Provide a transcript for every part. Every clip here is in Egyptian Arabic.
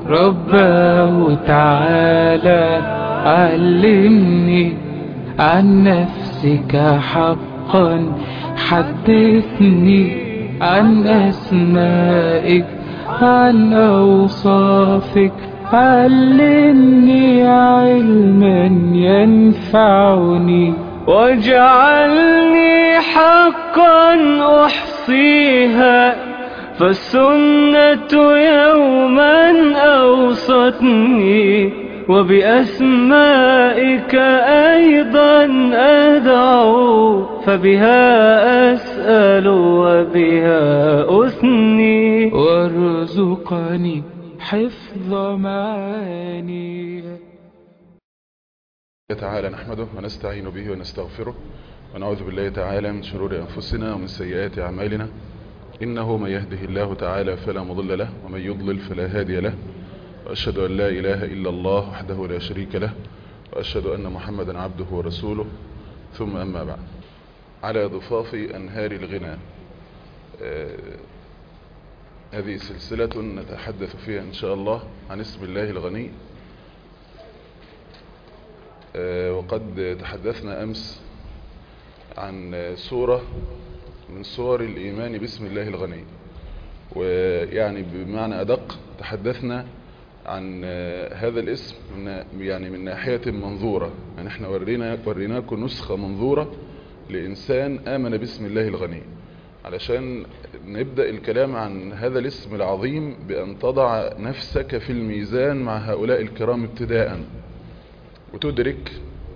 رباه تعالى علمني عن نفسك حقا حدثني عن أسمائك عن أوصافك علمني علما ينفعني واجعلني حقا أحصيها فالسنة يوما أوصتني وبأسمائك أيضا أدعو فبها أسأل وبها أثني وارزقني حفظ معاني تعالى نحمده ونستعين به ونستغفره ونعوذ بالله تعالى من شرور أنفسنا ومن سيئات أعمالنا إنه من يهده الله تعالى فلا مضل له ومن يضلل فلا هادي له وأشهد أن لا إله إلا الله وحده لا شريك له وأشهد أن محمدا عبده ورسوله ثم أما بعد على ضفاف أنهار الغنى آه هذه سلسلة نتحدث فيها إن شاء الله عن اسم الله الغني آه وقد تحدثنا أمس عن سورة من صور الإيمان باسم الله الغني ويعني بمعنى أدق تحدثنا عن هذا الاسم من يعني من ناحية منظورة يعني احنا ورينا وريناكم نسخة منظورة لإنسان آمن باسم الله الغني علشان نبدأ الكلام عن هذا الاسم العظيم بأن تضع نفسك في الميزان مع هؤلاء الكرام ابتداء وتدرك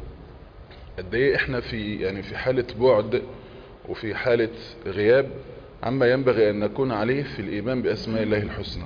قد ايه احنا في يعني في حالة بعد وفي حالة غياب عما ينبغي أن نكون عليه في الإيمان بأسماء الله الحسنى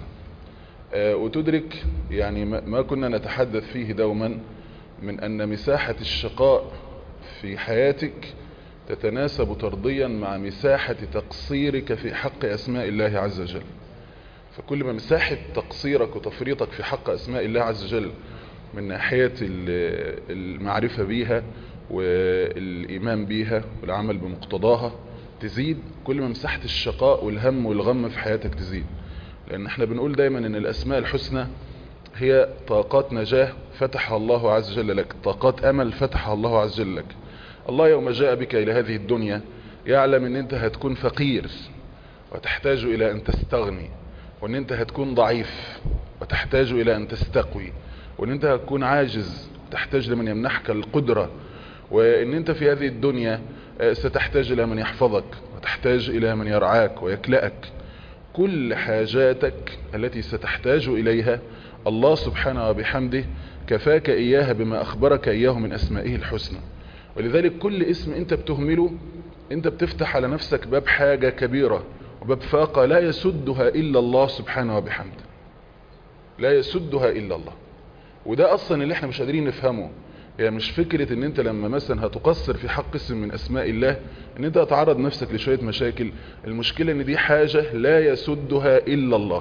وتدرك يعني ما كنا نتحدث فيه دوما من أن مساحة الشقاء في حياتك تتناسب طرديا مع مساحة تقصيرك في حق أسماء الله عز وجل فكل ما مساحة تقصيرك وتفريطك في حق أسماء الله عز وجل من ناحية المعرفة بيها والإيمان بيها والعمل بمقتضاها تزيد كل ما مساحة الشقاء والهم والغم في حياتك تزيد لأن احنا بنقول دايما ان الأسماء الحسنى هي طاقات نجاة فتحها الله عز وجل لك طاقات أمل فتحها الله عز وجل لك الله يوم جاء بك إلى هذه الدنيا يعلم ان انت هتكون فقير وتحتاج إلى أن تستغني وان انت هتكون ضعيف وتحتاج إلى أن تستقوي وان انت هتكون عاجز تحتاج لمن يمنحك القدرة وان انت في هذه الدنيا ستحتاج الى من يحفظك وتحتاج الى من يرعاك ويكلأك كل حاجاتك التي ستحتاج اليها الله سبحانه وبحمده كفاك اياها بما اخبرك اياه من اسمائه الحسنى ولذلك كل اسم انت بتهمله انت بتفتح على نفسك باب حاجة كبيرة وباب فاقة لا يسدها الا الله سبحانه وبحمده لا يسدها الا الله وده اصلا اللي احنا مش قادرين نفهمه هي يعني مش فكرة ان انت لما مثلا هتقصر في حق اسم من اسماء الله ان انت هتعرض نفسك لشوية مشاكل المشكلة ان دي حاجة لا يسدها الا الله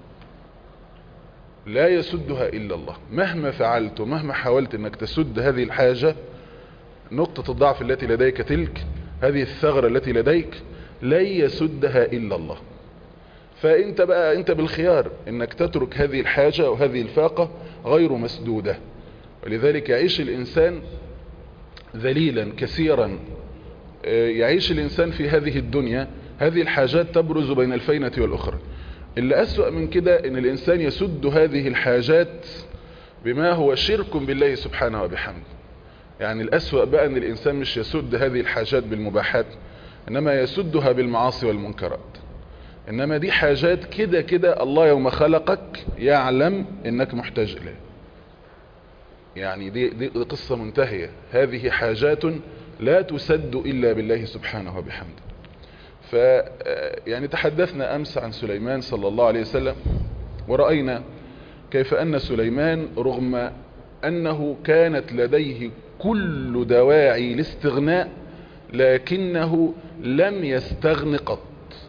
لا يسدها الا الله مهما فعلت ومهما حاولت انك تسد هذه الحاجة نقطة الضعف التي لديك تلك هذه الثغرة التي لديك لن يسدها الا الله فانت بقى انت بالخيار انك تترك هذه الحاجة وهذه الفاقة غير مسدودة ولذلك يعيش الإنسان ذليلا كثيرا يعيش الإنسان في هذه الدنيا هذه الحاجات تبرز بين الفينة والأخرى اللي أسوأ من كده ان الإنسان يسد هذه الحاجات بما هو شرك بالله سبحانه وبحمده يعني الأسوأ بقى ان الإنسان مش يسد هذه الحاجات بالمباحات إنما يسدها بالمعاصي والمنكرات إنما دي حاجات كده كده الله يوم خلقك يعلم إنك محتاج إليه يعني دي, دي قصة منتهية هذه حاجات لا تسد إلا بالله سبحانه وبحمده ف يعني تحدثنا أمس عن سليمان صلى الله عليه وسلم ورأينا كيف أن سليمان رغم أنه كانت لديه كل دواعي الاستغناء لكنه لم يستغن قط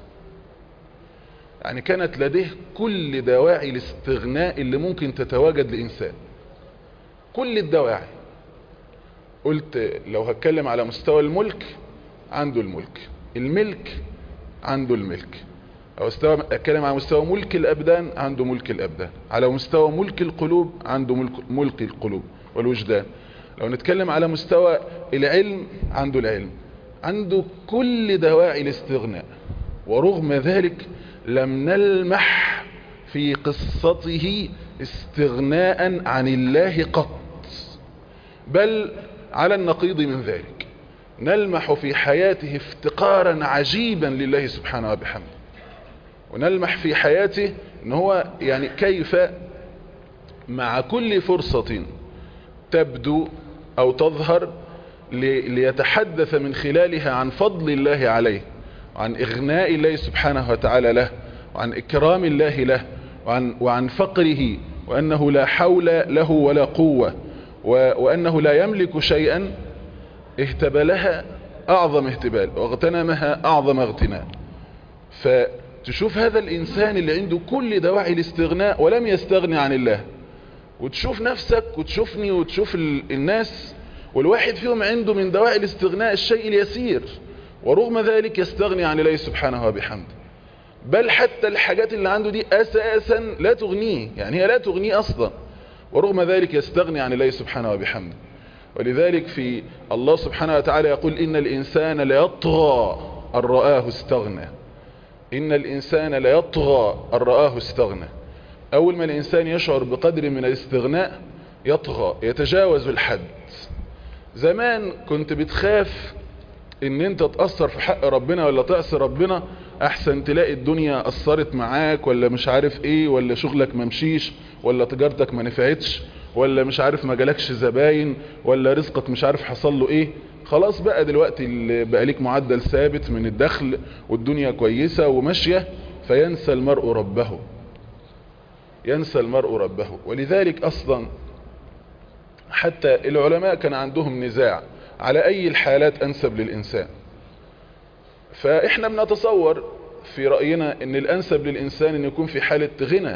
يعني كانت لديه كل دواعي الاستغناء اللي ممكن تتواجد لإنسان كل الدواعي قلت لو هتكلم على مستوى الملك عنده الملك الملك عنده الملك او استوى اتكلم على مستوى ملك الابدان عنده ملك الابدان على مستوى ملك القلوب عنده ملك, ملك القلوب والوجدان لو نتكلم على مستوى العلم عنده العلم عنده كل دواعي الاستغناء ورغم ذلك لم نلمح في قصته استغناء عن الله قط بل على النقيض من ذلك نلمح في حياته افتقارا عجيبا لله سبحانه وبحمده ونلمح في حياته ان هو يعني كيف مع كل فرصة تبدو او تظهر ليتحدث من خلالها عن فضل الله عليه وعن اغناء الله سبحانه وتعالى له وعن اكرام الله له وعن, وعن فقره وانه لا حول له ولا قوة وانه لا يملك شيئا اهتبلها اعظم اهتبال واغتنمها اعظم اغتنام فتشوف هذا الانسان اللي عنده كل دواعي الاستغناء ولم يستغني عن الله وتشوف نفسك وتشوفني وتشوف الناس والواحد فيهم عنده من دواعي الاستغناء الشيء اليسير ورغم ذلك يستغني عن الله سبحانه وبحمده بل حتى الحاجات اللي عنده دي اساسا لا تغنيه يعني هي لا تغنيه اصلا ورغم ذلك يستغني عن الله سبحانه وبحمده ولذلك في الله سبحانه وتعالى يقول إن الإنسان ليطغى أن رآه استغنى إن الإنسان ليطغى أن رآه استغنى أول ما الإنسان يشعر بقدر من الاستغناء يطغى يتجاوز الحد زمان كنت بتخاف ان انت تأثر في حق ربنا ولا تعصي ربنا احسن تلاقي الدنيا اثرت معاك ولا مش عارف ايه ولا شغلك ممشيش ولا تجارتك ما نفعتش ولا مش عارف ما جالكش زباين ولا رزقك مش عارف حصل له ايه خلاص بقى دلوقتي اللي بقى ليك معدل ثابت من الدخل والدنيا كويسة وماشية فينسى المرء ربه ينسى المرء ربه ولذلك اصلا حتى العلماء كان عندهم نزاع على اي الحالات انسب للانسان فاحنا بنتصور في رأينا ان الانسب للانسان ان يكون في حالة غنى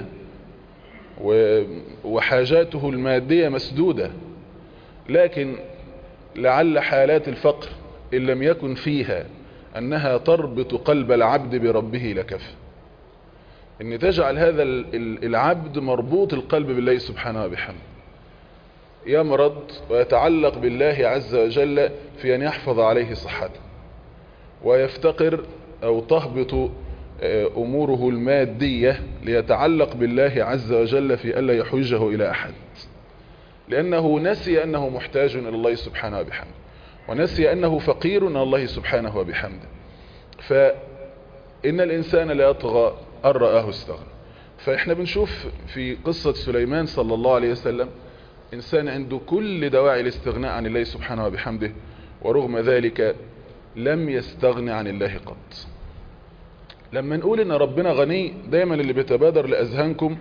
وحاجاته المادية مسدودة لكن لعل حالات الفقر إن لم يكن فيها أنها تربط قلب العبد بربه لكف أن تجعل هذا العبد مربوط القلب بالله سبحانه وبحمده يمرض ويتعلق بالله عز وجل في أن يحفظ عليه صحته ويفتقر أو تهبط أموره المادية ليتعلق بالله عز وجل في ألا يحوجه إلى أحد لأنه نسي أنه محتاج إلى الله سبحانه وبحمده ونسي أنه فقير إلى الله سبحانه وبحمده فإن الإنسان لا يطغى أن رآه استغنى فإحنا بنشوف في قصة سليمان صلى الله عليه وسلم إنسان عنده كل دواعي الاستغناء عن الله سبحانه وبحمده ورغم ذلك لم يستغني عن الله قط لما نقول ان ربنا غني دايما اللي بيتبادر لأذهانكم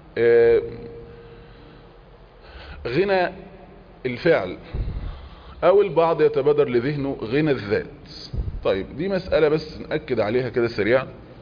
غنى الفعل او البعض يتبادر لذهنه غنى الذات طيب دي مسألة بس نأكد عليها كده سريعا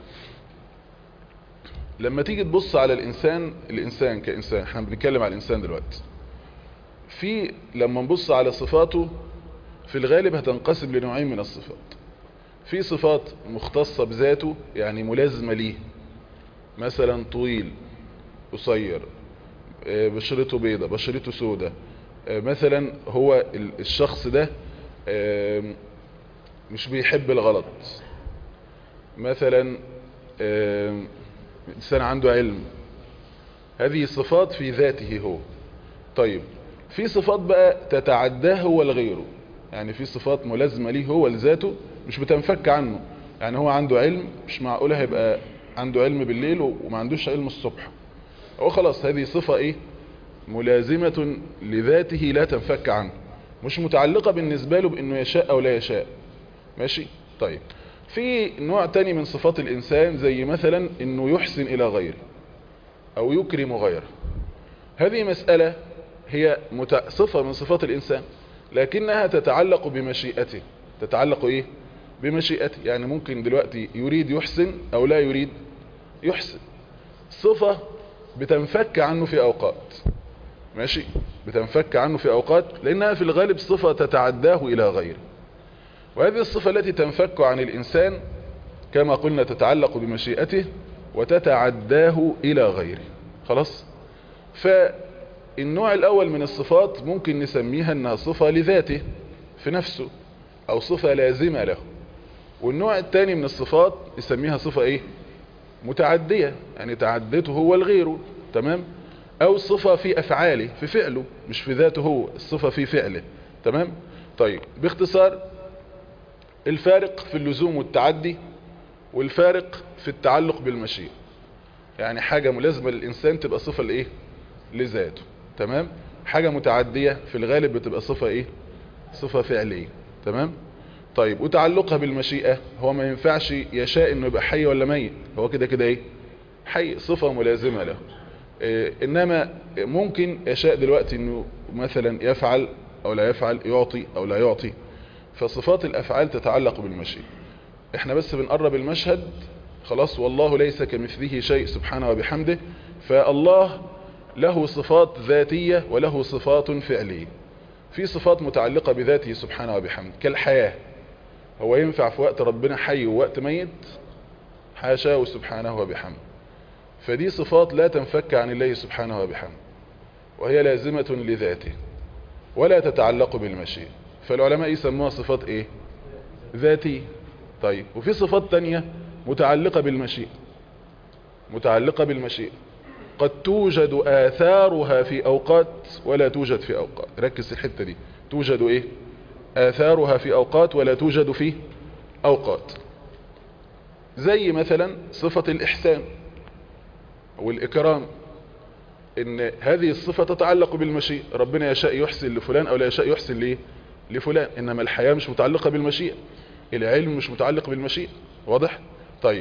لما تيجي تبص على الانسان الانسان كانسان احنا بنتكلم على الانسان دلوقتي في لما نبص على صفاته في الغالب هتنقسم لنوعين من الصفات في صفات مختصة بذاته يعني ملازمة ليه مثلا طويل قصير بشرته بيضة بشرته سودة مثلا هو الشخص ده مش بيحب الغلط مثلا انسان عنده علم هذه صفات في ذاته هو طيب في صفات بقى تتعداه هو لغيره يعني في صفات ملازمة ليه هو لذاته مش بتنفك عنه يعني هو عنده علم مش معقولة هيبقى عنده علم بالليل وما عندوش علم الصبح هو خلاص هذه صفة ايه ملازمة لذاته لا تنفك عنه مش متعلقة بالنسبة له بانه يشاء او لا يشاء ماشي طيب في نوع تاني من صفات الانسان زي مثلا انه يحسن الى غيره او يكرم غيره هذه مسألة هي صفة من صفات الانسان لكنها تتعلق بمشيئته تتعلق ايه بمشيئته يعني ممكن دلوقتي يريد يحسن او لا يريد يحسن صفة بتنفك عنه في اوقات ماشي بتنفك عنه في اوقات لانها في الغالب صفة تتعداه الى غيره وهذه الصفة التي تنفك عن الانسان كما قلنا تتعلق بمشيئته وتتعداه إلى غيره خلاص فالنوع الأول من الصفات ممكن نسميها أنها صفة لذاته في نفسه أو صفة لازمة له والنوع الثاني من الصفات نسميها صفة إيه متعدية يعني تعدته هو لغيره تمام أو صفة في أفعاله في فعله مش في ذاته هو الصفة في فعله تمام طيب باختصار الفارق في اللزوم والتعدي والفارق في التعلق بالمشيئة يعني حاجة ملازمة للإنسان تبقى صفة لإيه لذاته تمام حاجة متعدية في الغالب بتبقى صفة إيه صفة فعلية تمام طيب وتعلقها بالمشيئة هو ما ينفعش يشاء انه يبقى حي ولا ميت هو كده كده ايه حي صفة ملازمة له إيه انما ممكن يشاء دلوقتي انه مثلا يفعل او لا يفعل يعطي او لا يعطي فصفات الافعال تتعلق بالمشيئة احنا بس بنقرب المشهد خلاص والله ليس كمثله شيء سبحانه وبحمده فالله له صفات ذاتية وله صفات فعلية في صفات متعلقة بذاته سبحانه وبحمده كالحياة هو ينفع في وقت ربنا حي ووقت ميت حاشاه سبحانه وبحمده فدي صفات لا تنفك عن الله سبحانه وبحمده وهي لازمة لذاته ولا تتعلق بالمشيئة فالعلماء يسموها صفات ايه ذاتية طيب وفي صفات تانية متعلقة بالمشيئة متعلقة بالمشيئة قد توجد آثارها في أوقات ولا توجد في أوقات ركز الحتة دي توجد إيه آثارها في أوقات ولا توجد في أوقات زي مثلا صفة الإحسان والإكرام إن هذه الصفة تتعلق بالمشيئة ربنا يشاء يحسن لفلان أو لا يشاء يحسن ليه لفلان إنما الحياة مش متعلقة بالمشيئة العلم مش متعلق بالمشيئة واضح طيب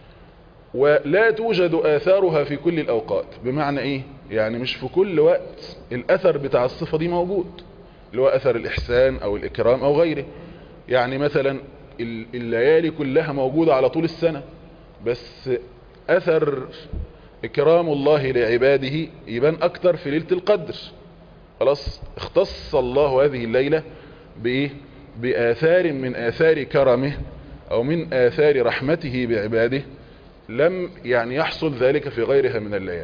ولا توجد آثارها في كل الأوقات بمعنى إيه يعني مش في كل وقت الأثر بتاع الصفة دي موجود اللي هو أثر الإحسان أو الإكرام أو غيره يعني مثلا الليالي كلها موجودة على طول السنة بس أثر إكرام الله لعباده يبان أكتر في ليلة القدر خلاص اختص الله هذه الليلة بإيه بآثار من آثار كرمه أو من آثار رحمته بعباده لم يعني يحصل ذلك في غيرها من الليالي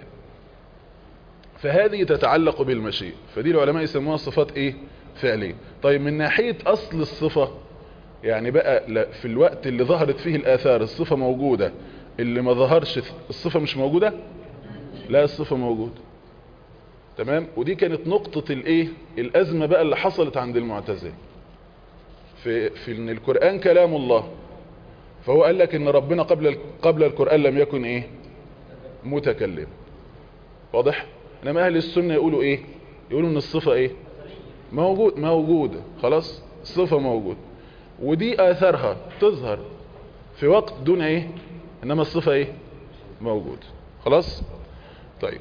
فهذه تتعلق بالمشيئة فدي العلماء يسموها صفات ايه فعلية طيب من ناحية اصل الصفة يعني بقى في الوقت اللي ظهرت فيه الاثار الصفة موجودة اللي ما ظهرش الصفة مش موجودة لا الصفة موجودة تمام ودي كانت نقطة الايه الازمة بقى اللي حصلت عند المعتزله في, في ان القرآن كلام الله فهو قال لك ان ربنا قبل قبل القرآن لم يكن ايه متكلم واضح انما اهل السنة يقولوا ايه يقولوا ان الصفة ايه موجود موجودة خلاص الصفة موجودة ودي اثرها تظهر في وقت دون ايه انما الصفة ايه موجود خلاص طيب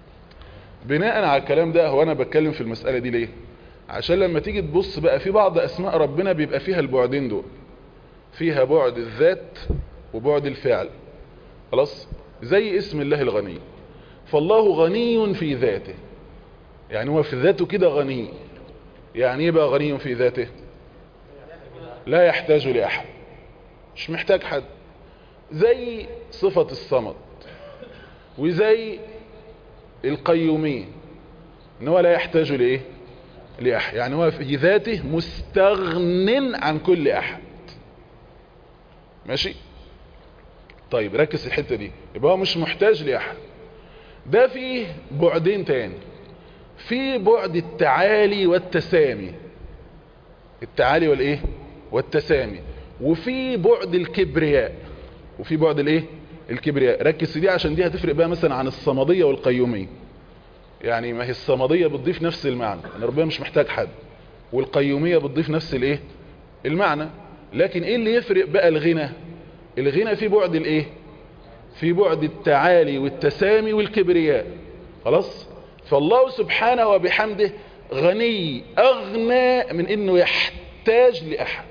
بناء على الكلام ده هو انا بتكلم في المسألة دي ليه عشان لما تيجي تبص بقى في بعض اسماء ربنا بيبقى فيها البعدين دول فيها بعد الذات وبعد الفعل خلاص زي اسم الله الغني فالله غني في ذاته يعني هو في ذاته كده غني يعني ايه بقى غني في ذاته لا يحتاج لأحد مش محتاج حد زي صفة الصمد وزي القيومين ان هو لا يحتاج لايه لأحد يعني هو في ذاته مستغن عن كل أحد ماشي طيب ركز الحتة دي يبقى هو مش محتاج لأحد ده فيه بعدين تاني في بعد التعالي والتسامي التعالي والايه والتسامي وفي بعد الكبرياء وفي بعد الايه الكبرياء ركز دي عشان دي هتفرق بقى مثلا عن الصمدية والقيومية يعني ما هي الصمدية بتضيف نفس المعنى ان ربنا مش محتاج حد والقيومية بتضيف نفس الايه المعنى لكن ايه اللي يفرق بقى الغنى الغنى في بعد الايه في بعد التعالي والتسامي والكبرياء خلاص فالله سبحانه وبحمده غني اغنى من انه يحتاج لاحد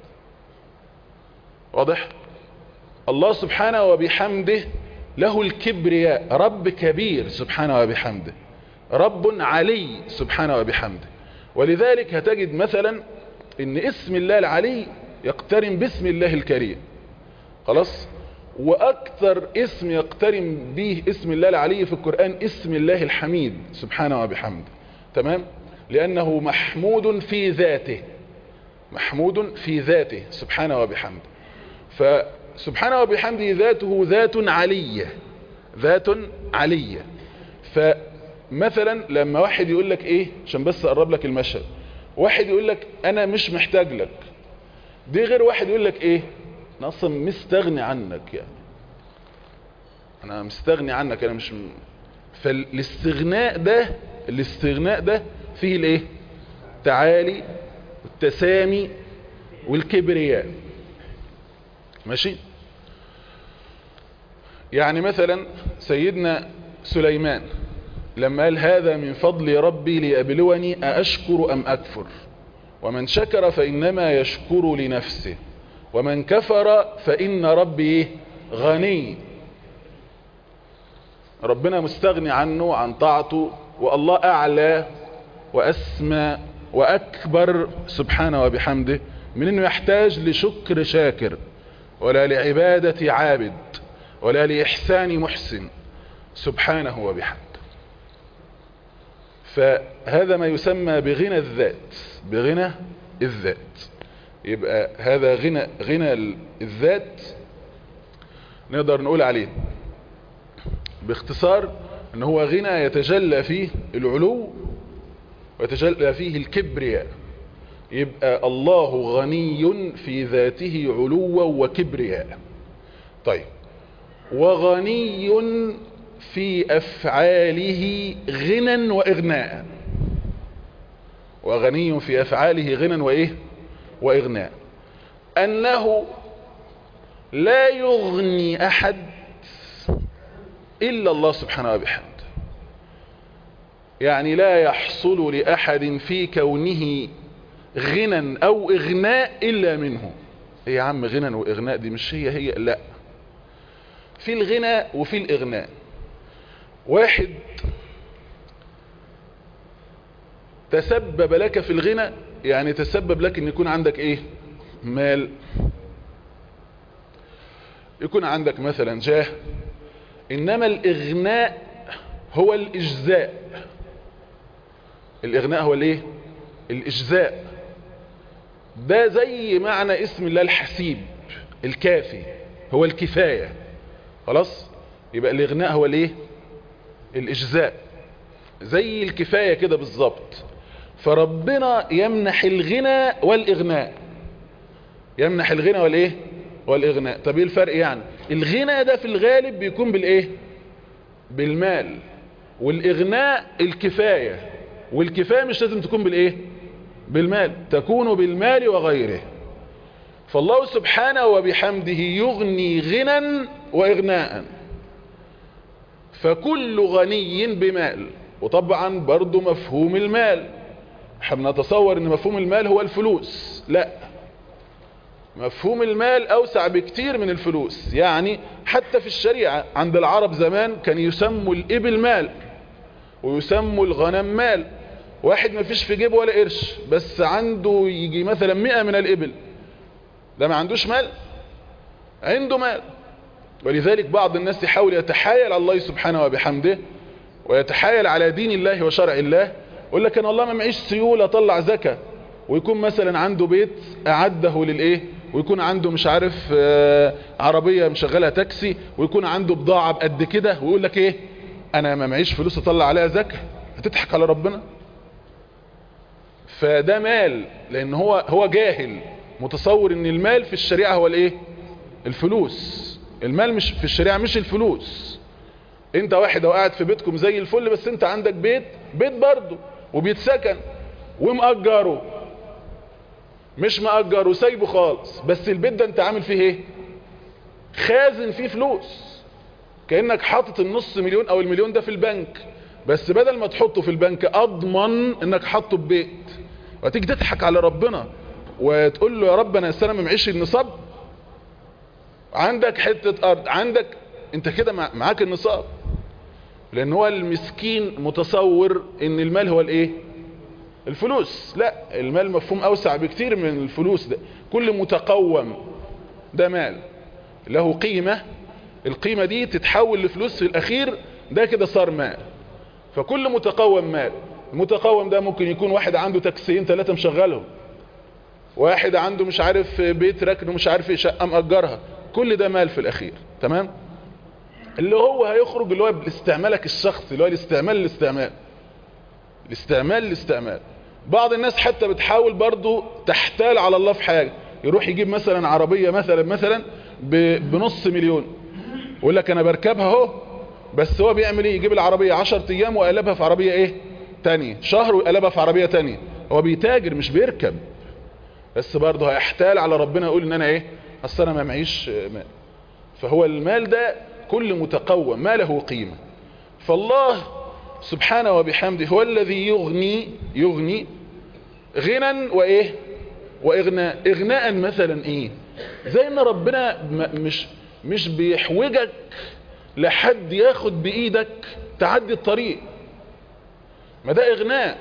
واضح الله سبحانه وبحمده له الكبرياء رب كبير سبحانه وبحمده رب علي سبحانه وبحمده ولذلك هتجد مثلا ان اسم الله العلي يقترن باسم الله الكريم خلاص واكثر اسم يقترن به اسم الله العلي في القرآن اسم الله الحميد سبحانه وبحمده تمام لانه محمود في ذاته محمود في ذاته سبحانه وبحمده فسبحانه وبحمده ذاته ذات علية ذات علية فمثلا لما واحد يقول لك ايه عشان بس اقرب لك المشهد واحد يقول لك انا مش محتاج لك دي غير واحد يقول لك ايه انا اصلا مستغني عنك يعني انا مستغني عنك انا مش م... فالاستغناء ده الاستغناء ده فيه الايه تعالي والتسامي والكبرياء ماشي يعني مثلا سيدنا سليمان لما قال هذا من فضل ربي ليبلوني أأشكر أم أكفر ومن شكر فإنما يشكر لنفسه ومن كفر فإن ربي غني ربنا مستغني عنه عن طاعته والله أعلى وأسمى وأكبر سبحانه وبحمده من أنه يحتاج لشكر شاكر ولا لعبادة عابد ولا لإحسان محسن سبحانه وبحمده فهذا ما يسمى بغنى الذات بغنى الذات يبقى هذا غنى غنى الذات نقدر نقول عليه باختصار ان هو غنى يتجلى فيه العلو ويتجلى فيه الكبرياء يبقى الله غني في ذاته علوا وكبرياء طيب وغني في أفعاله غنى وإغناء وغني في أفعاله غنى وإيه وإغناء أنه لا يغني أحد إلا الله سبحانه وبحمده يعني لا يحصل لأحد في كونه غنى أو إغناء إلا منه إيه يا عم غنى وإغناء دي مش هي هي لا في الغنى وفي الإغناء واحد تسبب لك في الغنى يعني تسبب لك ان يكون عندك ايه مال يكون عندك مثلا جاه انما الاغناء هو الاجزاء الاغناء هو الايه الاجزاء ده زي معنى اسم الله الحسيب الكافي هو الكفاية خلاص يبقى الاغناء هو الايه الاجزاء زي الكفاية كده بالظبط فربنا يمنح الغنى والاغناء يمنح الغنى والايه والاغناء طب ايه الفرق يعني الغنى ده في الغالب بيكون بالايه بالمال والاغناء الكفاية والكفاية مش لازم تكون بالايه بالمال تكون بالمال وغيره فالله سبحانه وبحمده يغني غنى واغناء فكل غني بمال وطبعا برضو مفهوم المال احنا نتصور ان مفهوم المال هو الفلوس لا مفهوم المال اوسع بكتير من الفلوس يعني حتى في الشريعة عند العرب زمان كان يسموا الابل مال ويسموا الغنم مال واحد ما فيش في جيبه ولا قرش بس عنده يجي مثلا مئة من الابل ده ما عندوش مال عنده مال ولذلك بعض الناس يحاول يتحايل على الله سبحانه وبحمده ويتحايل على دين الله وشرع الله يقول لك انا والله ما معيش سيولة اطلع زكاة ويكون مثلا عنده بيت اعده للايه ويكون عنده مش عارف آه عربية مشغلها تاكسي ويكون عنده بضاعة بقد كده ويقول لك ايه انا ما معيش فلوس اطلع عليها زكاة هتضحك على ربنا فده مال لان هو هو جاهل متصور ان المال في الشريعة هو الايه الفلوس المال مش في الشريعة مش الفلوس انت واحد او قاعد في بيتكم زي الفل بس انت عندك بيت بيت برضه وبيتسكن ومأجره مش مأجره وسايبه خالص بس البيت ده انت عامل فيه ايه خازن فيه فلوس كأنك حاطط النص مليون او المليون ده في البنك بس بدل ما تحطه في البنك اضمن انك حطه في بيت وتيجي تضحك على ربنا وتقول له يا رب انا السنه ما معيش النصاب عندك حته ارض عندك انت كده معاك النصاب لان هو المسكين متصور ان المال هو الايه الفلوس لا المال مفهوم اوسع بكتير من الفلوس ده كل متقوم ده مال له قيمة القيمة دي تتحول لفلوس في الاخير ده كده صار مال فكل متقوم مال المتقوم ده ممكن يكون واحد عنده تاكسيين ثلاثة مشغلهم واحد عنده مش عارف بيت ركن ومش عارف ايه شقة مأجرها كل ده مال في الاخير تمام اللي هو هيخرج اللي هو باستعمالك الشخصي اللي هو الاستعمال الاستعمال الاستعمال الاستعمال بعض الناس حتى بتحاول برضو تحتال على الله في حاجة يروح يجيب مثلا عربية مثلا مثلا بنص مليون يقول لك انا بركبها اهو بس هو بيعمل ايه يجيب العربية 10 ايام وقلبها في عربية ايه تانية شهر وقلبها في عربية تانية هو بيتاجر مش بيركب بس برضه هيحتال على ربنا يقول ان انا ايه اصل انا ما معيش مال فهو المال ده كل متقوم ما له قيمة فالله سبحانه وبحمده هو الذي يغني يغني غنى وايه واغناء اغناء مثلا ايه زي ان ربنا مش مش بيحوجك لحد ياخد بايدك تعدي الطريق ما ده اغناء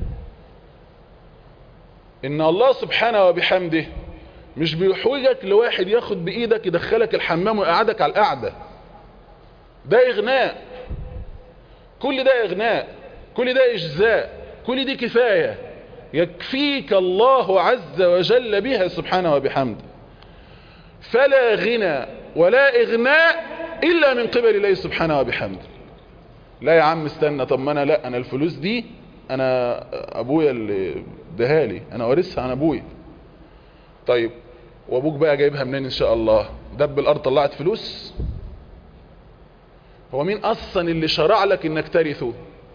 ان الله سبحانه وبحمده مش بيحوجك لواحد ياخد بايدك يدخلك الحمام ويقعدك على القعده ده اغناء كل ده اغناء كل ده اجزاء كل دي كفايه يكفيك الله عز وجل بها سبحانه وبحمده فلا غنى ولا اغناء الا من قبل الله سبحانه وبحمده لا يا عم استنى طب ما انا لا انا الفلوس دي انا ابويا اللي دهالي انا وارثها عن ابويا طيب وابوك بقى جايبها منين ان شاء الله دب الارض طلعت فلوس هو مين اصلا اللي شرع لك انك ترثه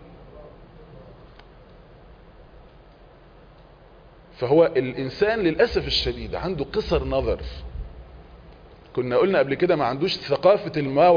فهو الانسان للاسف الشديد عنده قصر نظر كنا قلنا قبل كده ما عندوش ثقافة الماورائيات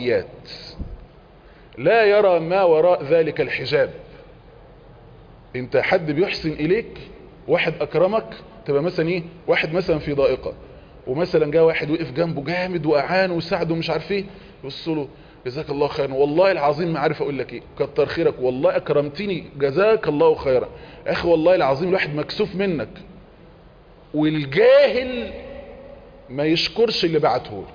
لا يرى ما وراء ذلك الحجاب انت حد بيحسن اليك واحد اكرمك تبقى مثلا ايه واحد مثلا في ضائقة ومثلا جاء واحد وقف جنبه جامد واعانه وساعده ومش عارف ايه يبص له جزاك الله خيرا والله العظيم ما عارف اقول لك ايه كتر خيرك والله اكرمتني جزاك الله خيرا اخي والله العظيم الواحد مكسوف منك والجاهل ما يشكرش اللي بعته له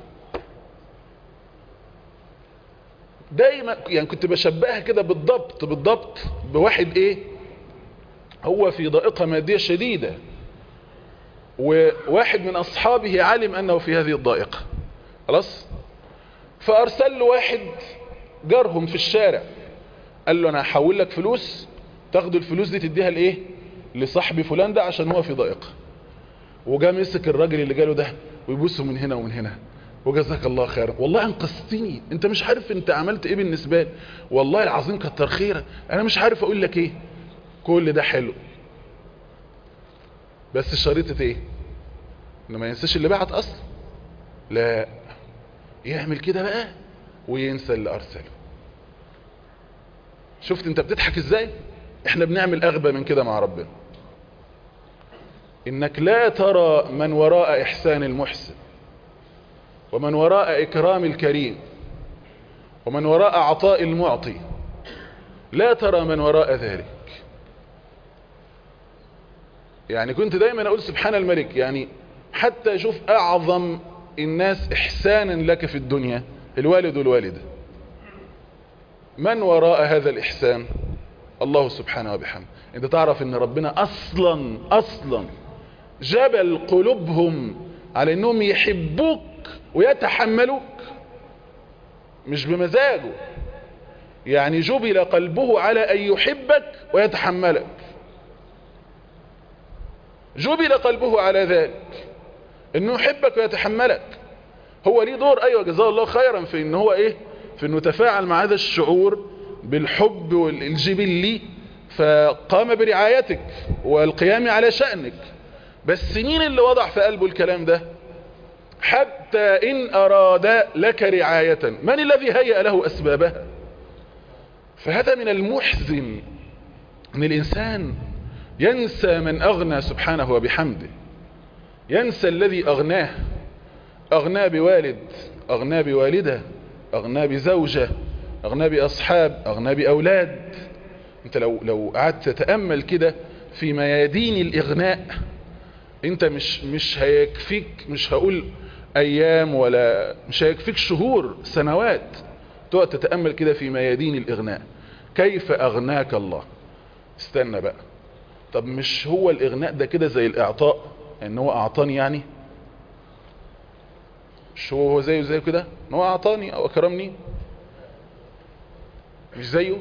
دايما يعني كنت بشبهها كده بالضبط بالضبط بواحد ايه هو في ضائقة مادية شديدة وواحد من اصحابه علم انه في هذه الضائقة خلاص فارسل له واحد جارهم في الشارع قال له انا هحول لك فلوس تاخدوا الفلوس دي تديها لايه لصاحبي فلان ده عشان هو في ضائقة وجا مسك الراجل اللي جاله ده ويبصه من هنا ومن هنا وجزاك الله خيرا والله انقذتني انت مش عارف انت عملت ايه بالنسبه لي والله العظيم كتر خيرك انا مش عارف اقول لك ايه كل ده حلو بس شريطه ايه انه ما ينساش اللي بعت اصلا لا يعمل كده بقى وينسى اللي ارسله شفت انت بتضحك ازاي احنا بنعمل اغبى من كده مع ربنا انك لا ترى من وراء احسان المحسن ومن وراء اكرام الكريم ومن وراء عطاء المعطي لا ترى من وراء ذلك يعني كنت دايما اقول سبحان الملك يعني حتى شوف اعظم الناس احسانا لك في الدنيا الوالد والوالدة من وراء هذا الاحسان الله سبحانه وبحمده انت تعرف ان ربنا اصلا اصلا جبل قلوبهم على انهم يحبوك ويتحملوك مش بمزاجه يعني جبل قلبه على ان يحبك ويتحملك جبل قلبه على ذلك انه يحبك ويتحملك هو ليه دور ايوه جزاه الله خيرا في ان هو ايه في انه تفاعل مع هذا الشعور بالحب والجبلي فقام برعايتك والقيام على شأنك بس مين اللي وضع في قلبه الكلام ده حتى إن أراد لك رعاية من الذي هيأ له أسبابها فهذا من المحزن أن الإنسان ينسى من أغنى سبحانه وبحمده ينسى الذي أغناه أغنى بوالد أغنى بوالدة أغنى بزوجة أغنى بأصحاب أغنى بأولاد انت لو لو قعدت تتامل كده في ميادين الاغناء انت مش مش هيكفيك مش هقول ايام ولا مش هيكفيك شهور سنوات تقعد تتأمل كده في ميادين الاغناء كيف اغناك الله استنى بقى طب مش هو الاغناء ده كده زي الاعطاء ان هو اعطاني يعني مش هو هو زيه زيه كده ان هو اعطاني او اكرمني مش زيه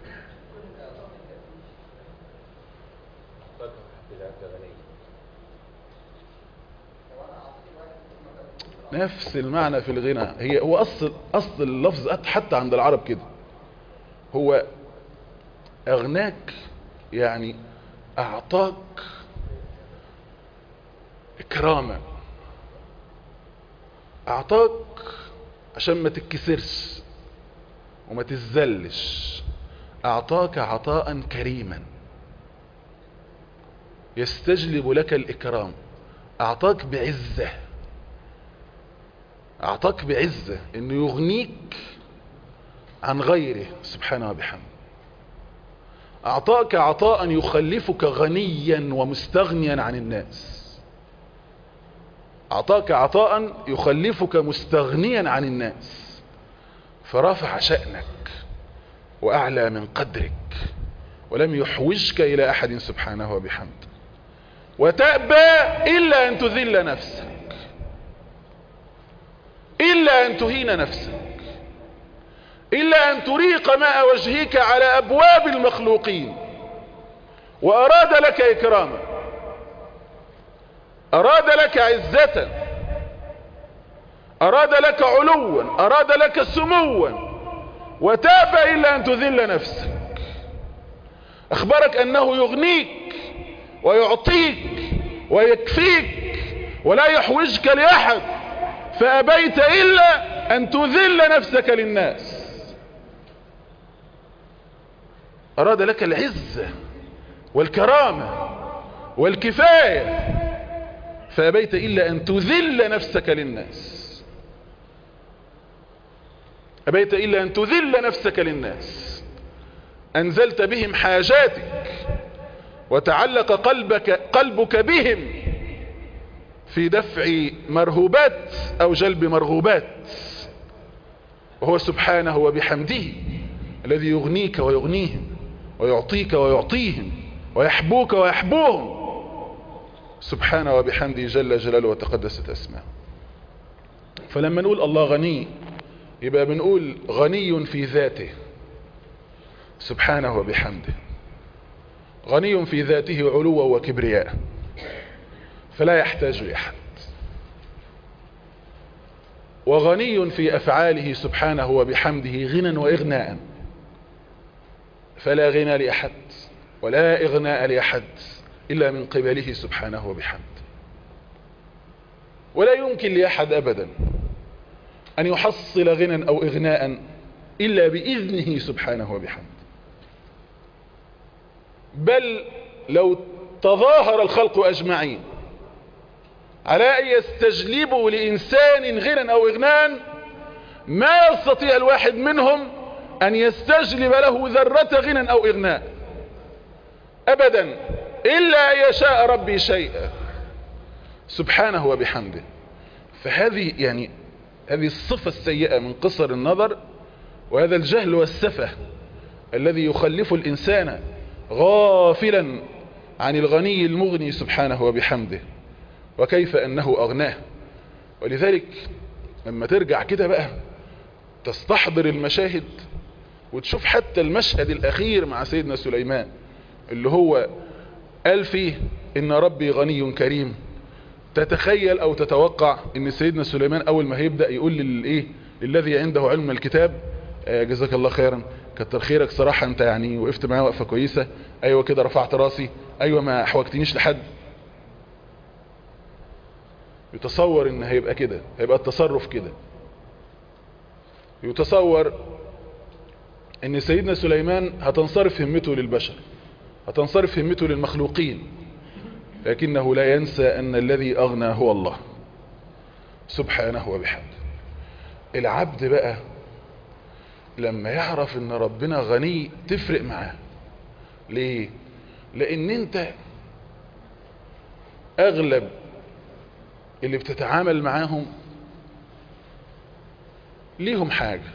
نفس المعنى في الغنى هي هو اصل اصل اللفظ حتى عند العرب كده هو اغناك يعني اعطاك اكراما اعطاك عشان ما تتكسرش وما تزلش اعطاك عطاء كريما يستجلب لك الاكرام اعطاك بعزه اعطاك بعزة انه يغنيك عن غيره سبحانه وبحمده اعطاك عطاء يخلفك غنيا ومستغنيا عن الناس اعطاك عطاء يخلفك مستغنيا عن الناس فرفع شأنك واعلى من قدرك ولم يحوجك الى احد سبحانه وبحمده وتأبى الا ان تذل نفسك إلا أن تهين نفسك إلا أن تريق ماء وجهك على أبواب المخلوقين وأراد لك إكراما أراد لك عزة أراد لك علوا أراد لك سموا وتاب إلا أن تذل نفسك أخبرك أنه يغنيك ويعطيك ويكفيك ولا يحوجك لأحد فأبيت إلا أن تذل نفسك للناس أراد لك العزة والكرامة والكفاية فأبيت إلا أن تذل نفسك للناس أبيت إلا أن تذل نفسك للناس أنزلت بهم حاجاتك وتعلق قلبك, قلبك بهم في دفع مرهوبات او جلب مرغوبات وهو سبحانه وبحمده الذي يغنيك ويغنيهم ويعطيك ويعطيهم ويحبوك ويحبوهم سبحانه وبحمده جل جلاله وتقدست اسماء فلما نقول الله غني يبقى بنقول غني في ذاته سبحانه وبحمده غني في ذاته علوا وكبرياء فلا يحتاج لأحد وغني في أفعاله سبحانه وبحمده غنى وإغناء فلا غنى لأحد ولا إغناء لأحد إلا من قبله سبحانه وبحمده ولا يمكن لأحد أبدا أن يحصل غنى أو إغناء إلا بإذنه سبحانه وبحمده بل لو تظاهر الخلق أجمعين على أن يستجلبوا لإنسان غنى أو إغناء ما يستطيع الواحد منهم أن يستجلب له ذرة غنى أو إغناء أبدا إلا أن يشاء ربي شيئا سبحانه وبحمده فهذه يعني هذه الصفة السيئة من قصر النظر وهذا الجهل والسفه الذي يخلف الإنسان غافلا عن الغني المغني سبحانه وبحمده وكيف أنه أغناه ولذلك لما ترجع كده بقى تستحضر المشاهد وتشوف حتى المشهد الأخير مع سيدنا سليمان اللي هو قال فيه إن ربي غني كريم تتخيل أو تتوقع إن سيدنا سليمان أول ما هيبدأ يقول للإيه للذي عنده علم من الكتاب آه جزاك الله خيرا كتر خيرك صراحة أنت يعني وقفت معايا وقفة كويسة أيوة كده رفعت راسي أيوة ما حوجتنيش لحد يتصور ان هيبقى كده هيبقى التصرف كده يتصور ان سيدنا سليمان هتنصرف همته للبشر هتنصرف همته للمخلوقين لكنه لا ينسى ان الذي اغنى هو الله سبحانه وبحمده العبد بقى لما يعرف ان ربنا غني تفرق معاه ليه لان انت اغلب اللي بتتعامل معاهم ليهم حاجة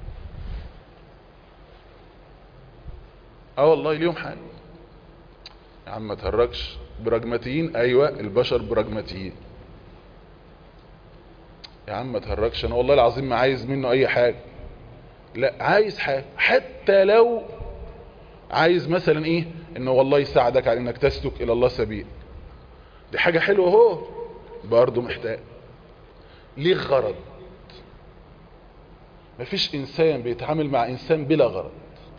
اه والله ليهم حاجة يا عم ما تهرجش براجماتيين ايوه البشر براجماتيين يا عم ما تهرجش انا والله العظيم ما عايز منه اي حاجة لا عايز حاجة حتى لو عايز مثلا ايه انه والله يساعدك على انك تسلك الى الله سبيل دي حاجة حلوة اهو برضه محتاج ليه غرض مفيش انسان بيتعامل مع انسان بلا غرض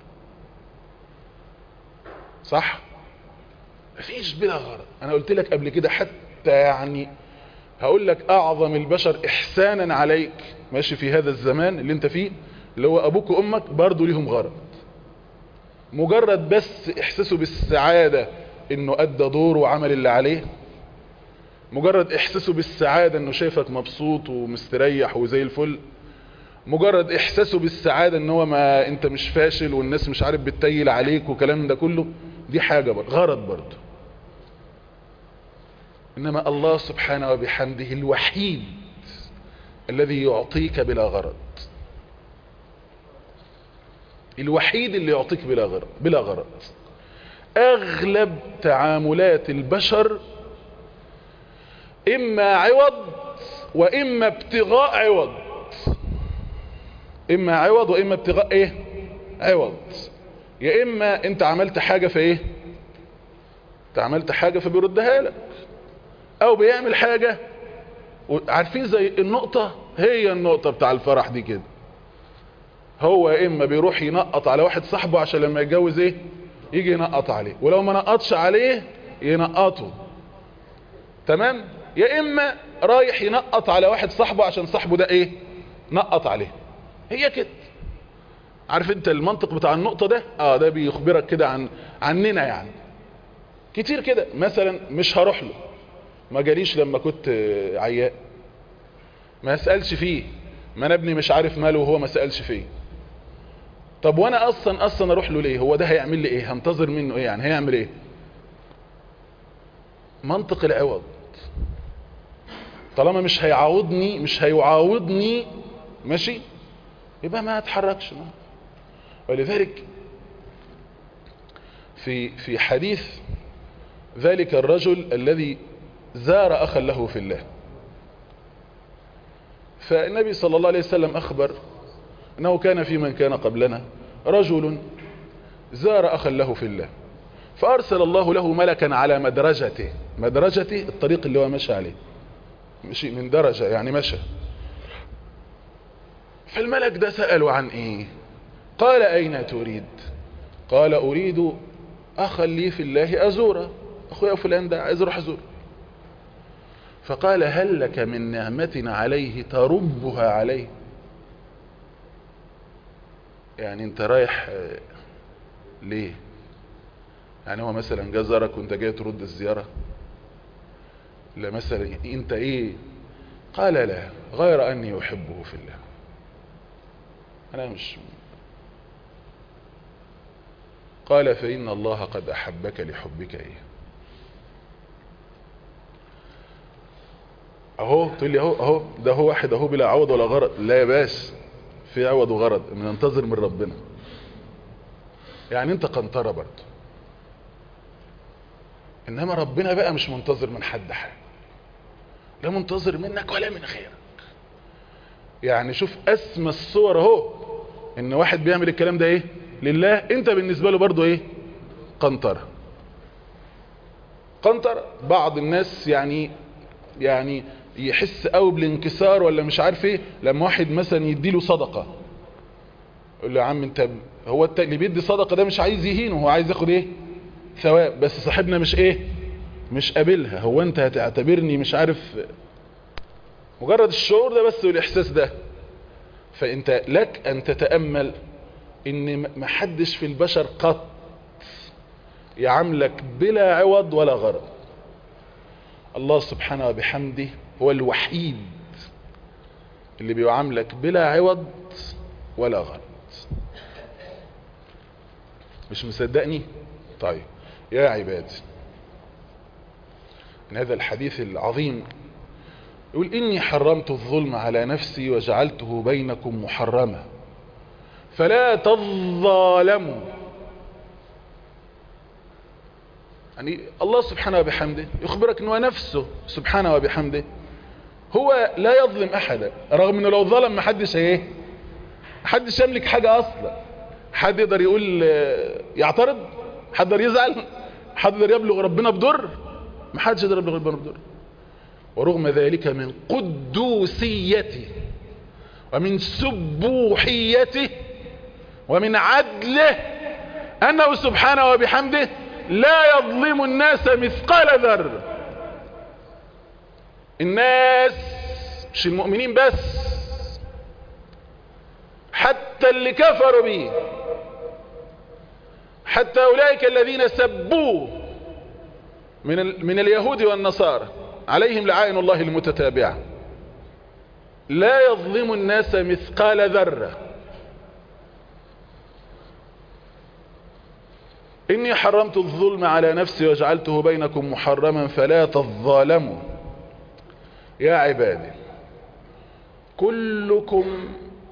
صح مفيش بلا غرض انا قلت لك قبل كده حتى يعني هقول لك اعظم البشر احسانا عليك ماشي في هذا الزمان اللي انت فيه اللي هو ابوك وامك برضه ليهم غرض مجرد بس احساسه بالسعادة انه ادى دوره وعمل اللي عليه مجرد احساسه بالسعادة انه شايفك مبسوط ومستريح وزي الفل مجرد احساسه بالسعادة ان هو ما انت مش فاشل والناس مش عارف بتتيل عليك وكلام ده كله دي حاجة برضه غرض برضه انما الله سبحانه وبحمده الوحيد الذي يعطيك بلا غرض الوحيد اللي يعطيك بلا غرض بلا غرض اغلب تعاملات البشر اما عوض واما ابتغاء عوض اما عوض واما ابتغاء ايه عوض يا اما انت عملت حاجة في ايه انت عملت حاجة فبيردها لك او بيعمل حاجة عارفين زي النقطة هي النقطة بتاع الفرح دي كده هو يا اما بيروح ينقط على واحد صاحبه عشان لما يتجوز ايه يجي ينقط عليه ولو ما نقطش عليه ينقطه تمام يا اما رايح ينقط على واحد صاحبه عشان صاحبه ده ايه نقط عليه هي كده عارف انت المنطق بتاع النقطة ده اه ده بيخبرك كده عن عننا يعني كتير كده مثلا مش هروح له ما جاليش لما كنت عياء ما اسألش فيه ما انا ابني مش عارف ماله وهو ما سألش فيه طب وانا اصلا اصلا اروح له ليه هو ده هيعمل لي ايه هنتظر منه ايه يعني هيعمل ايه منطق العوض طالما مش هيعوضني مش هيعاوضني ماشي يبقى ما اتحركش ولذلك في في حديث ذلك الرجل الذي زار اخا له في الله فالنبي صلى الله عليه وسلم اخبر انه كان في من كان قبلنا رجل زار اخا له في الله فارسل الله له ملكا على مدرجته مدرجته الطريق اللي هو مشى عليه مشي من درجة يعني مشى فالملك ده سأله عن ايه قال اين تريد قال اريد اخا لي في الله ازوره اخويا فلان ده عايز اروح ازوره فقال هل لك من نعمة عليه تربها عليه يعني انت رايح ليه يعني هو مثلا جزرك وانت جاي ترد الزيارة لا مثلا انت ايه قال لا غير اني احبه في الله انا مش قال فإن الله قد أحبك لحبك إيه أهو تقول لي أهو أهو ده هو واحد أهو بلا عوض ولا غرض لا يا باس في عوض وغرض بننتظر من ربنا يعني أنت قنطرة برضه إنما ربنا بقى مش منتظر من حد حاجة لا منتظر منك ولا من غيرك يعني شوف أسمى الصور أهو إن واحد بيعمل الكلام ده إيه لله انت بالنسبة له برضو ايه قنطرة قنطرة بعض الناس يعني يعني يحس قوي بالانكسار ولا مش عارف ايه لما واحد مثلا يديله صدقة يقول له يا عم انت هو انت اللي بيدي صدقة ده مش عايز يهينه هو عايز ياخد ايه ثواب بس صاحبنا مش ايه مش قابلها هو انت هتعتبرني مش عارف مجرد الشعور ده بس والاحساس ده فانت لك ان تتأمل ان محدش في البشر قط يعاملك بلا عوض ولا غرض الله سبحانه وبحمده هو الوحيد اللي بيعاملك بلا عوض ولا غرض مش مصدقني طيب يا عبادي من هذا الحديث العظيم يقول إني حرمت الظلم على نفسي وجعلته بينكم محرما فلا تظالموا يعني الله سبحانه وبحمده يخبرك أنه نفسه سبحانه وبحمده هو لا يظلم أحدا رغم أنه لو ظلم محدش ايه محدش يملك حاجة أصلا حد يقدر يقول يعترض حد يقدر يزعل حد يقدر يبلغ ربنا بضر محدش يقدر يبلغ ربنا بضر ورغم ذلك من قدوسيته ومن سبوحيته ومن عدله أنه سبحانه وبحمده لا يظلم الناس مثقال ذر الناس مش المؤمنين بس حتى اللي كفروا به حتى أولئك الذين سبوه من, من اليهود والنصارى عليهم لعائن الله المتتابعة لا يظلم الناس مثقال ذرة إني حرمت الظلم على نفسي وجعلته بينكم محرما فلا تظالموا يا عبادي كلكم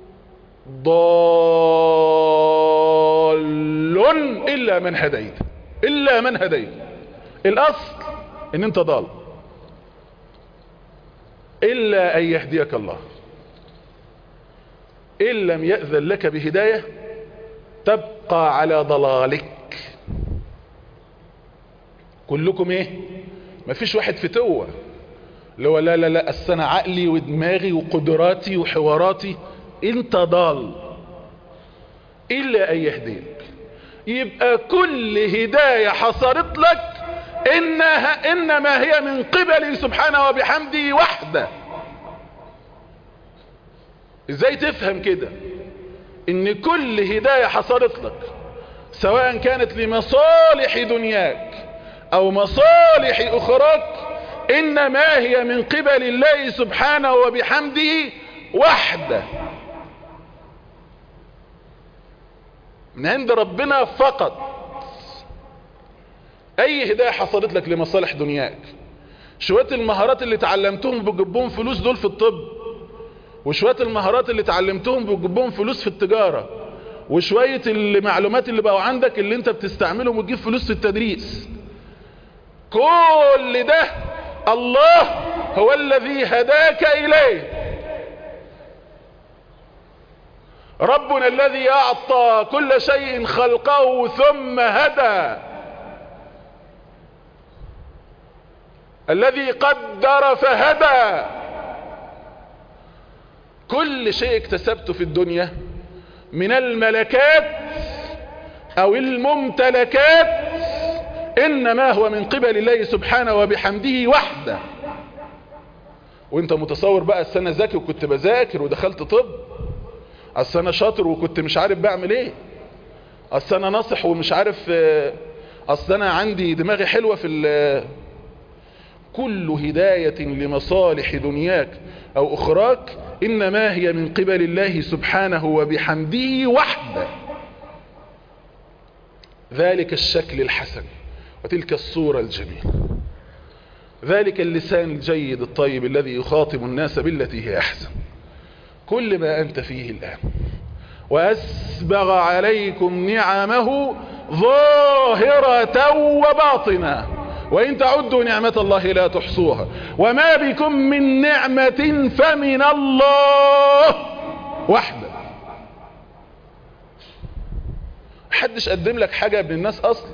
ضال إلا من هديت إلا من هديت الأصل إن أنت ضال إلا أن يهديك الله إن لم يأذن لك بهداية تبقى على ضلالك كلكم ايه مفيش واحد فتوة اللي هو لا لا لا السنة عقلي ودماغي وقدراتي وحواراتي انت ضال الا ان يهديك يبقى كل هداية حصلت لك إنها إنما هي من قبله سبحانه وبحمده وحده ازاي تفهم كده ان كل هداية حصلت لك سواء كانت لمصالح دنياك او مصالح اخراك انما هي من قبل الله سبحانه وبحمده وحده من عند ربنا فقط اي هداية حصلت لك لمصالح دنياك شوية المهارات اللي تعلمتهم بجبهم فلوس دول في الطب وشوية المهارات اللي تعلمتهم بجبهم فلوس في التجارة وشوية المعلومات اللي بقوا عندك اللي انت بتستعملهم وتجيب فلوس في التدريس كل ده الله هو الذي هداك اليه ربنا الذي اعطى كل شيء خلقه ثم هدى الذي قدر فهدى كل شيء اكتسبته في الدنيا من الملكات او الممتلكات انما هو من قبل الله سبحانه وبحمده وحده وانت متصور بقى السنة ذاكر وكنت بذاكر ودخلت طب اصل انا شاطر وكنت مش عارف بعمل ايه اصل انا ناصح ومش عارف اصل انا عندي دماغي حلوة في كل هداية لمصالح دنياك او اخراك انما هي من قبل الله سبحانه وبحمده وحده ذلك الشكل الحسن وتلك الصورة الجميلة ذلك اللسان الجيد الطيب الذي يخاطب الناس بالتي هي أحسن كل ما أنت فيه الآن وأسبغ عليكم نعمه ظاهرة وباطنة وإن تعدوا نعمة الله لا تحصوها وما بكم من نعمة فمن الله وحده محدش قدم لك حاجة ابن الناس أصلا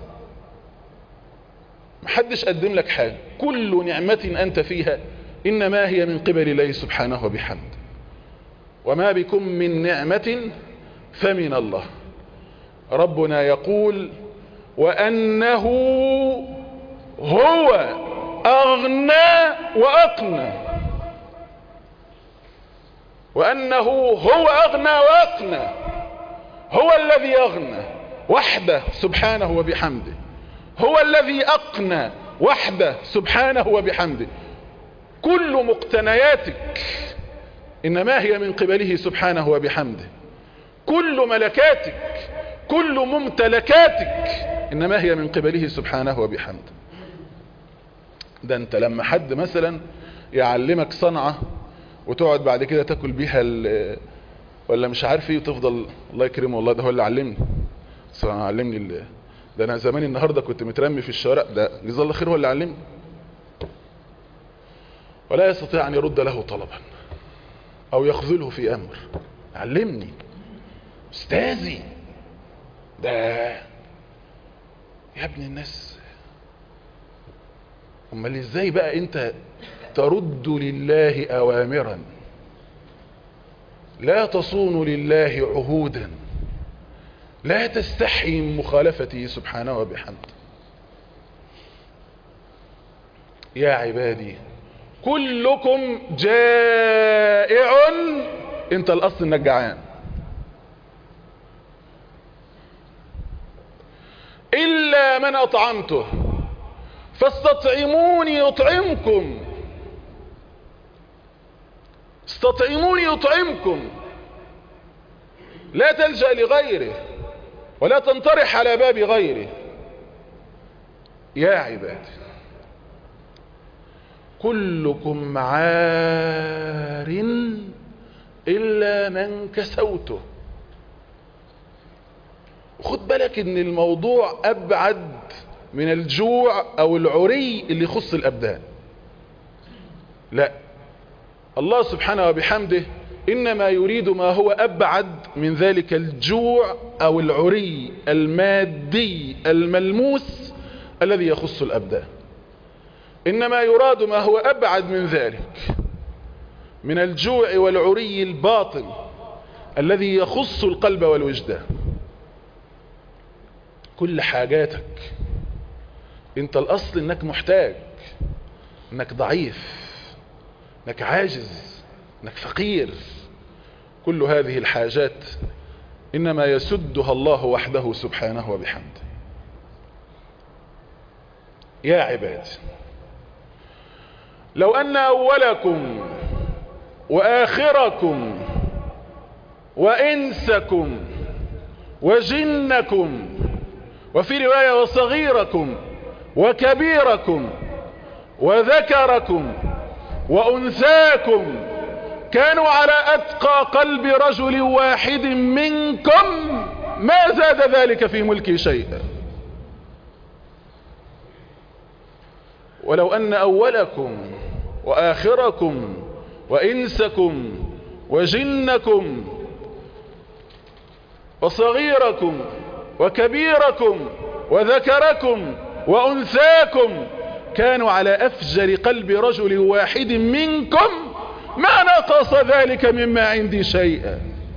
محدش قدم لك حاجة كل نعمة أنت فيها إنما هي من قبل الله سبحانه وبحمد وما بكم من نعمة فمن الله ربنا يقول وأنه هو أغنى وأقنى وأنه هو أغنى وأقنى هو الذي أغنى وحده سبحانه وبحمده هو الذي أقنى وحده سبحانه وبحمده كل مقتنياتك إنما هي من قبله سبحانه وبحمده كل ملكاتك كل ممتلكاتك إنما هي من قبله سبحانه وبحمده ده انت لما حد مثلا يعلمك صنعة وتقعد بعد كده تاكل بيها ال- ولا مش عارف ايه وتفضل الله يكرمه والله ده هو اللي علمني صراحة علمني ال- ده انا زمان النهاردة كنت مترمي في الشوارع ده جزاه الله خير هو اللي علمني ولا يستطيع ان يرد له طلبا او يخذله في امر علمني استاذي ده يا ابن الناس امال ازاي بقى انت ترد لله اوامرا لا تصون لله عهودا لا تستحي من مخالفته سبحانه وبحمده يا عبادي كلكم جائع انت الاصل انك جعان الا من اطعمته فاستطعموني يطعمكم استطعموني يطعمكم لا تلجأ لغيره ولا تنطرح على باب غيره يا عبادي كلكم عار إلا من كسوته وخد بالك ان الموضوع أبعد من الجوع أو العري اللي يخص الأبدان لا الله سبحانه وبحمده إنما يريد ما هو أبعد من ذلك الجوع أو العري المادي الملموس الذي يخص الأبدان إنما يراد ما هو أبعد من ذلك من الجوع والعري الباطن الذي يخص القلب والوجدان كل حاجاتك انت الاصل انك محتاج انك ضعيف انك عاجز انك فقير كل هذه الحاجات انما يسدها الله وحده سبحانه وبحمده يا عبادي لو ان اولكم واخركم وانسكم وجنكم وفي رواية وصغيركم وكبيركم وذكركم وأنثاكم كانوا على أتقى قلب رجل واحد منكم ما زاد ذلك في ملكي شيئا ولو أن أولكم وآخركم وإنسكم وجنكم وصغيركم وكبيركم وذكركم وأنثاكم كانوا على أفجر قلب رجل واحد منكم ما نقص ذلك مما عندي شيئا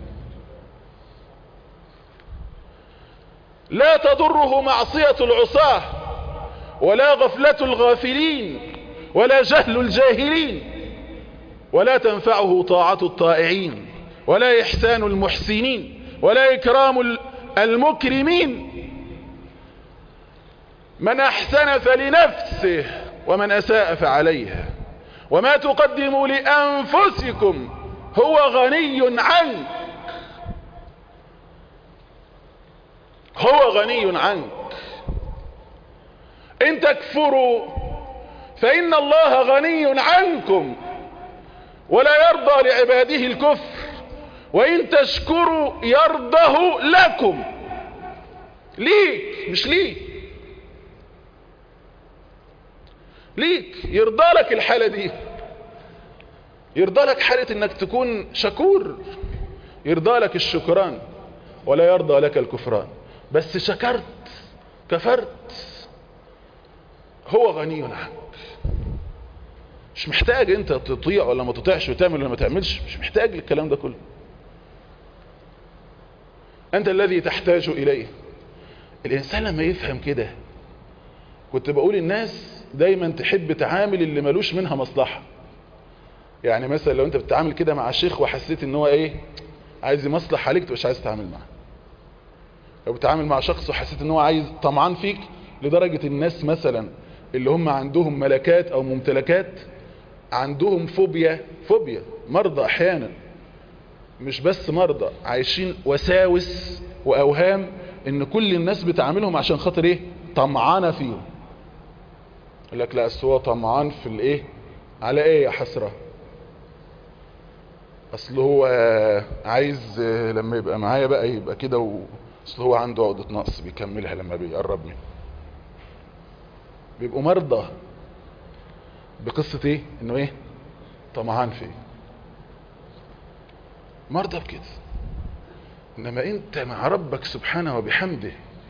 لا تضره معصية العصاة ولا غفلة الغافلين ولا جهل الجاهلين ولا تنفعه طاعة الطائعين ولا إحسان المحسنين ولا إكرام المكرمين من أحسن فلنفسه ومن أساء فعليها وما تقدموا لأنفسكم هو غني عنك هو غني عنك إن تكفروا فإن الله غني عنكم ولا يرضى لعباده الكفر وإن تشكروا يرضه لكم ليك مش ليك ليك يرضى لك الحالة دي يرضى لك حالة انك تكون شكور يرضى لك الشكران ولا يرضى لك الكفران بس شكرت كفرت هو غني عنك مش محتاج انت تطيع ولا ما تطيعش وتعمل ولا ما تعملش مش محتاج للكلام ده كله انت الذي تحتاج اليه الانسان لما يفهم كده كنت بقول الناس دايما تحب تعامل اللي ملوش منها مصلحة يعني مثلا لو انت بتتعامل كده مع شيخ وحسيت ان هو ايه عايز يمصلح عليك تبقاش عايز تتعامل معاه لو بتتعامل مع شخص وحسيت ان هو عايز طمعان فيك لدرجة الناس مثلا اللي هم عندهم ملكات او ممتلكات عندهم فوبيا فوبيا مرضى احيانا مش بس مرضى عايشين وساوس واوهام ان كل الناس بتعاملهم عشان خاطر ايه طمعانة فيهم يقول لك لا هو طمعان في الايه على ايه يا حسرة اصل هو عايز لما يبقى معايا بقى يبقى كده و... اصل هو عنده عقدة نقص بيكملها لما بيقرب مني بيبقوا مرضى بقصة ايه انه ايه طمعان فيه مرضى بكده انما انت مع ربك سبحانه وبحمده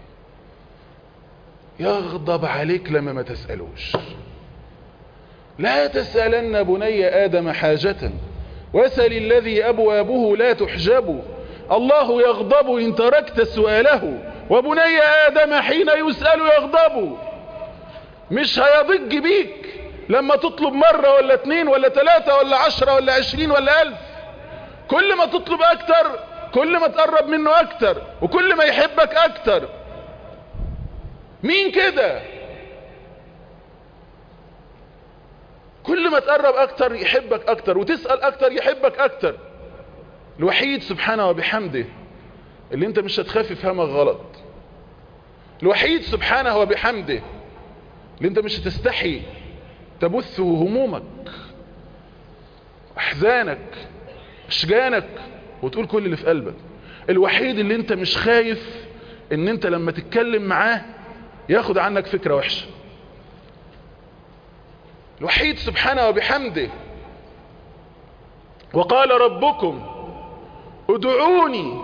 يغضب عليك لما ما تسألوش لا تسألن بني آدم حاجة واسل الذي أبوابه لا تحجب الله يغضب إن تركت سؤاله وبني آدم حين يسأل يغضب مش هيضج بيك لما تطلب مرة ولا اتنين ولا تلاتة ولا عشرة ولا عشرين ولا ألف كل ما تطلب أكتر كل ما تقرب منه أكتر وكل ما يحبك أكتر مين كده كل ما تقرب أكتر يحبك أكتر وتسأل أكتر يحبك أكتر الوحيد سبحانه وبحمده اللي انت مش هتخاف فهمك غلط الوحيد سبحانه وبحمده اللي انت مش هتستحي تبث همومك احزانك اشجانك وتقول كل اللي في قلبك الوحيد اللي انت مش خايف ان انت لما تتكلم معاه ياخد عنك فكرة وحشة الوحيد سبحانه وبحمده وقال ربكم ادعوني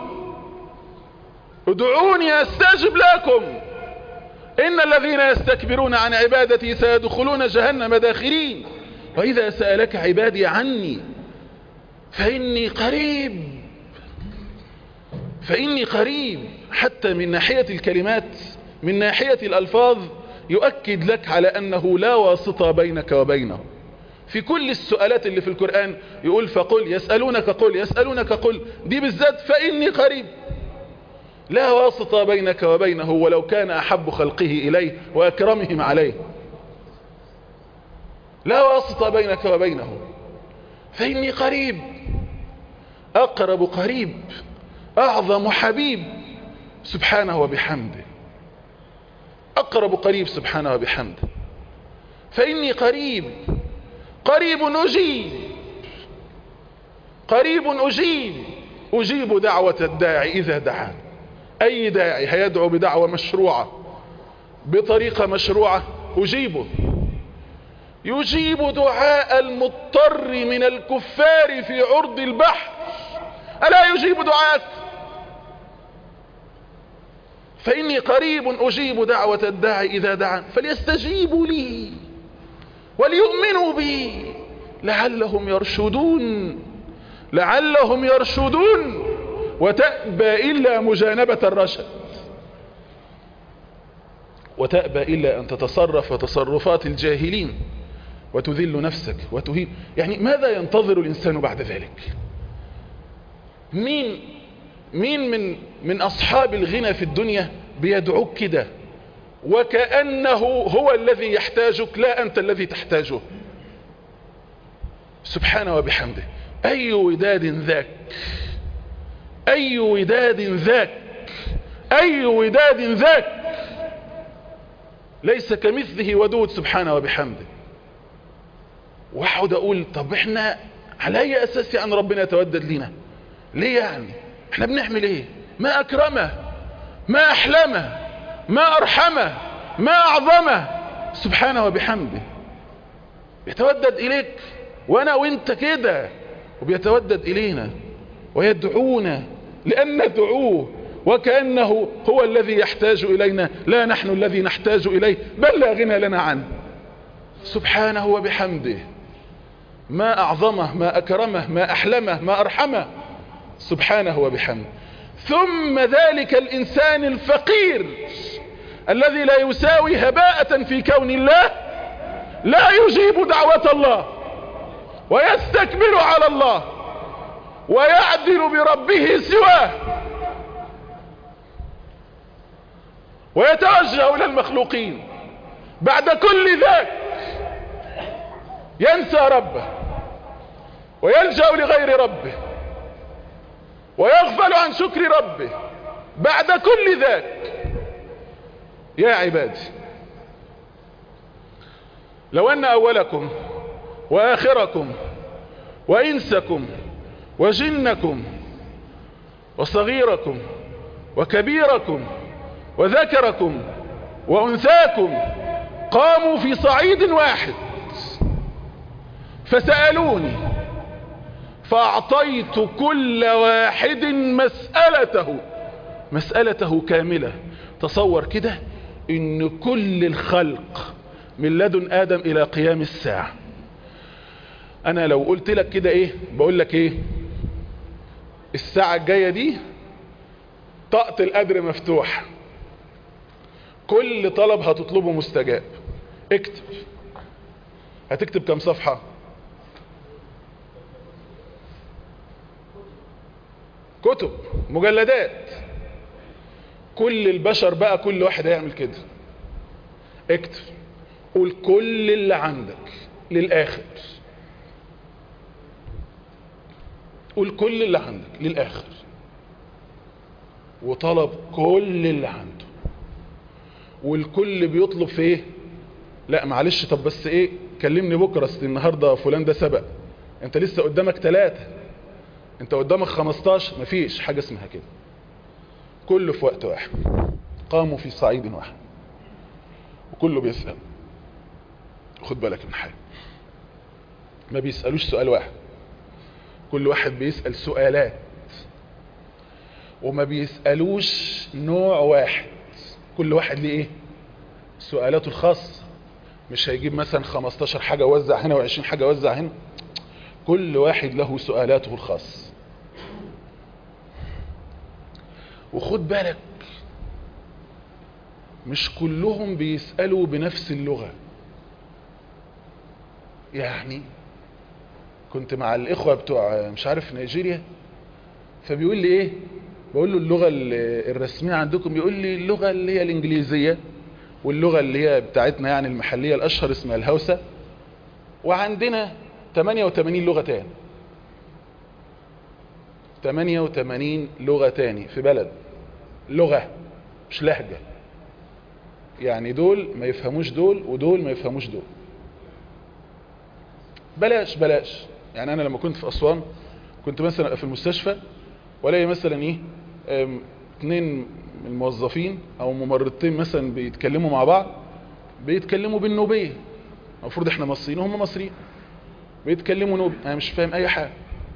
ادعوني استجب لكم ان الذين يستكبرون عن عبادتي سيدخلون جهنم داخرين واذا سألك عبادي عني فاني قريب فاني قريب حتى من ناحية الكلمات من ناحية الالفاظ يؤكد لك على انه لا واسطة بينك وبينه في كل السؤالات اللي في القرآن يقول فقل يسألونك قل يسألونك قل دي بالذات فإني قريب لا واسطة بينك وبينه ولو كان أحب خلقه إليه وأكرمهم عليه لا واسطة بينك وبينه فإني قريب أقرب قريب أعظم حبيب سبحانه وبحمده أقرب قريب سبحانه وبحمده فإني قريب قريب أجيب قريب أجيب أجيب دعوة الداعي إذا دعان أي داعي هيدعو بدعوة مشروعة بطريقة مشروعة أجيبه يجيب دعاء المضطر من الكفار في عرض البحر ألا يجيب دعاءك فإني قريب أجيب دعوة الداعي إذا دعان فليستجيبوا لي وليؤمنوا بي لعلهم يرشدون لعلهم يرشدون وتأبى إلا مجانبة الرشد وتأبى إلا أن تتصرف تصرفات الجاهلين وتذل نفسك وتهين يعني ماذا ينتظر الإنسان بعد ذلك مين مين من من أصحاب الغنى في الدنيا بيدعوك كده وكأنه هو الذي يحتاجك لا أنت الذي تحتاجه سبحانه وبحمده أي وداد ذاك أي وداد ذاك أي وداد ذاك ليس كمثله ودود سبحانه وبحمده واحد أقول طب احنا على أي أساس يعني ربنا يتودد لنا ليه يعني احنا بنعمل ايه ما أكرمه ما أحلمه ما أرحمه ما أعظمه سبحانه وبحمده بيتودد إليك وأنا وإنت كده وبيتودد إلينا ويدعونا لأن ندعوه وكأنه هو الذي يحتاج إلينا لا نحن الذي نحتاج إليه بل لا غنى لنا عنه سبحانه وبحمده ما أعظمه ما أكرمه ما أحلمه ما أرحمه سبحانه وبحمده ثم ذلك الإنسان الفقير الذي لا يساوي هباءة في كون الله لا يجيب دعوة الله ويستكبر على الله ويعدل بربه سواه ويتوجه إلى المخلوقين بعد كل ذاك ينسى ربه ويلجأ لغير ربه ويغفل عن شكر ربه بعد كل ذاك يا عبادي لو أن أولكم وآخركم وإنسكم وجنكم وصغيركم وكبيركم وذكركم وأنثاكم قاموا في صعيد واحد فسألوني فأعطيت كل واحد مسألته مسألته كاملة تصور كده ان كل الخلق من لدن آدم إلى قيام الساعة أنا لو قلت لك كده إيه بقول لك إيه الساعة الجاية دي طاقة القدر مفتوح كل طلب هتطلبه مستجاب اكتب هتكتب كم صفحة كتب مجلدات كل البشر بقى كل واحد هيعمل كده اكتب قول كل اللي عندك للآخر قول كل اللي عندك للآخر وطلب كل اللي عنده والكل بيطلب في ايه لا معلش طب بس ايه كلمني بكرة اصل النهاردة فلان ده سبق انت لسه قدامك ثلاثة انت قدامك 15 مفيش حاجة اسمها كده كله في وقت واحد قاموا في صعيد واحد وكله بيسأل خد بالك من حاجة ما بيسألوش سؤال واحد كل واحد بيسأل سؤالات وما بيسألوش نوع واحد كل واحد ليه ايه سؤالاته الخاصة مش هيجيب مثلا 15 حاجة وزع هنا و20 حاجة وزع هنا كل واحد له سؤالاته الخاصة وخد بالك مش كلهم بيسألوا بنفس اللغة يعني كنت مع الإخوة بتوع مش عارف نيجيريا فبيقول لي إيه بقول له اللغة الرسمية عندكم بيقول لي اللغة اللي هي الإنجليزية واللغة اللي هي بتاعتنا يعني المحلية الأشهر اسمها الهوسة وعندنا 88 لغة تاني 88 لغة تاني في بلد لغة مش لهجة يعني دول ما يفهموش دول ودول ما يفهموش دول بلاش بلاش يعني انا لما كنت في اسوان كنت مثلا في المستشفى والاقي مثلا ايه اثنين من الموظفين او ممرضتين مثلا بيتكلموا مع بعض بيتكلموا بالنوبيه المفروض احنا مصريين وهم مصريين بيتكلموا نوبي انا مش فاهم اي حاجه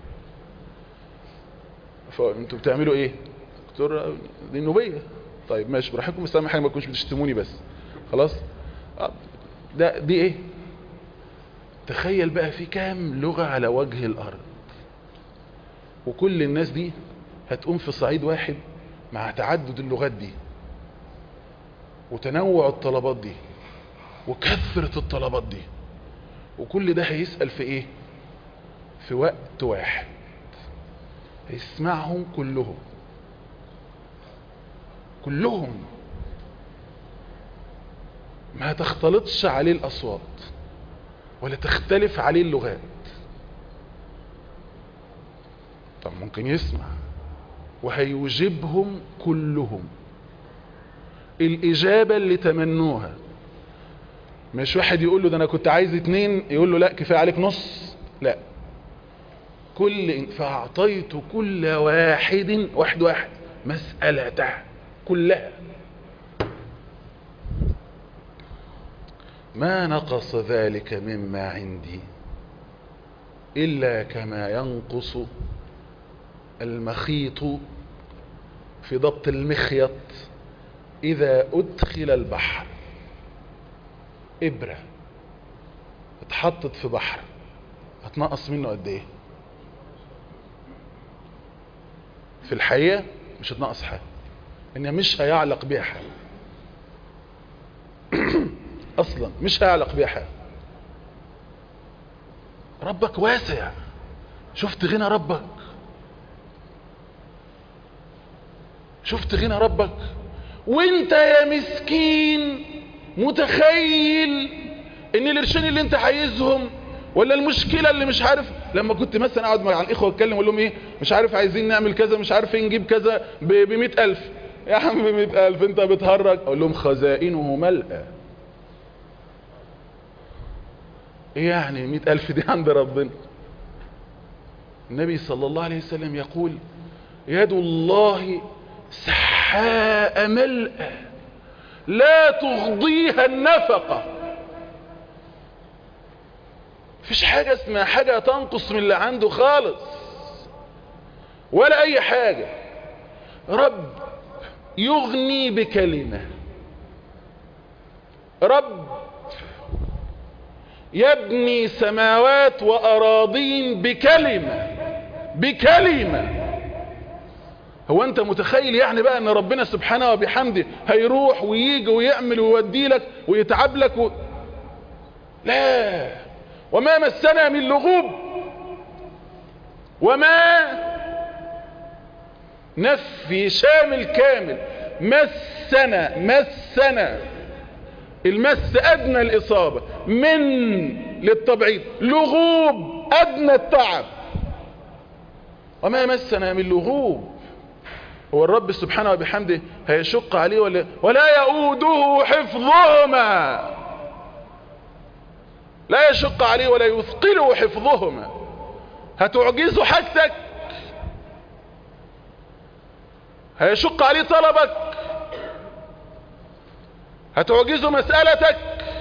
فانتوا بتعملوا ايه دكتور دي النوبيه طيب ماشي براحتكم بس اهم حاجه ما تكونوش بتشتموني بس خلاص ده دي ايه تخيل بقى في كام لغة على وجه الارض وكل الناس دي هتقوم في صعيد واحد مع تعدد اللغات دي وتنوع الطلبات دي وكثرة الطلبات دي وكل ده هيسأل في ايه في وقت واحد هيسمعهم كلهم كلهم ما تختلطش عليه الأصوات ولا تختلف عليه اللغات طب ممكن يسمع وهيجيبهم كلهم الإجابة اللي تمنوها مش واحد يقول له ده أنا كنت عايز اتنين يقول له لا كفاية عليك نص لا كل فأعطيت كل واحد واحد واحد مسألته كلها ما نقص ذلك مما عندي إلا كما ينقص المخيط في ضبط المخيط إذا أدخل البحر إبرة اتحطت في بحر هتنقص منه قد ايه في الحقيقة مش هتنقص حاجة انها مش هيعلق بيها حاجة اصلا مش هيعلق بيها حاجة ربك واسع شفت غنى ربك شفت غنى ربك وانت يا مسكين متخيل ان القرشين اللي انت عايزهم ولا المشكله اللي مش عارف لما كنت مثلا اقعد مع الاخوه اتكلم اقول لهم ايه مش عارف عايزين نعمل كذا مش عارف ايه نجيب كذا ب 100000 يا عم ب 100000 انت بتهرج اقول لهم خزائنه ملأى ايه يعني مئة الف دي عند ربنا النبي صلى الله عليه وسلم يقول يد الله سحاء ملأ لا تغضيها النفقة مفيش حاجة اسمها حاجة تنقص من اللي عنده خالص ولا اي حاجة رب يغني بكلمة رب يبني سماوات وأراضين بكلمة بكلمة هو انت متخيل يعني بقى ان ربنا سبحانه وبحمده هيروح ويجي ويعمل ويودي لك ويتعب لك و... لا وما مسنا من لغوب وما نفي شامل كامل مسنا مسنا المس ادنى الاصابة من للتبعيد لغوب ادنى التعب وما مسنا من لغوب هو الرب سبحانه وبحمده هيشق عليه ولا ولا يؤوده حفظهما لا يشق عليه ولا يثقله حفظهما هتعجزه حاجتك هيشق عليه طلبك هتعجزه مسألتك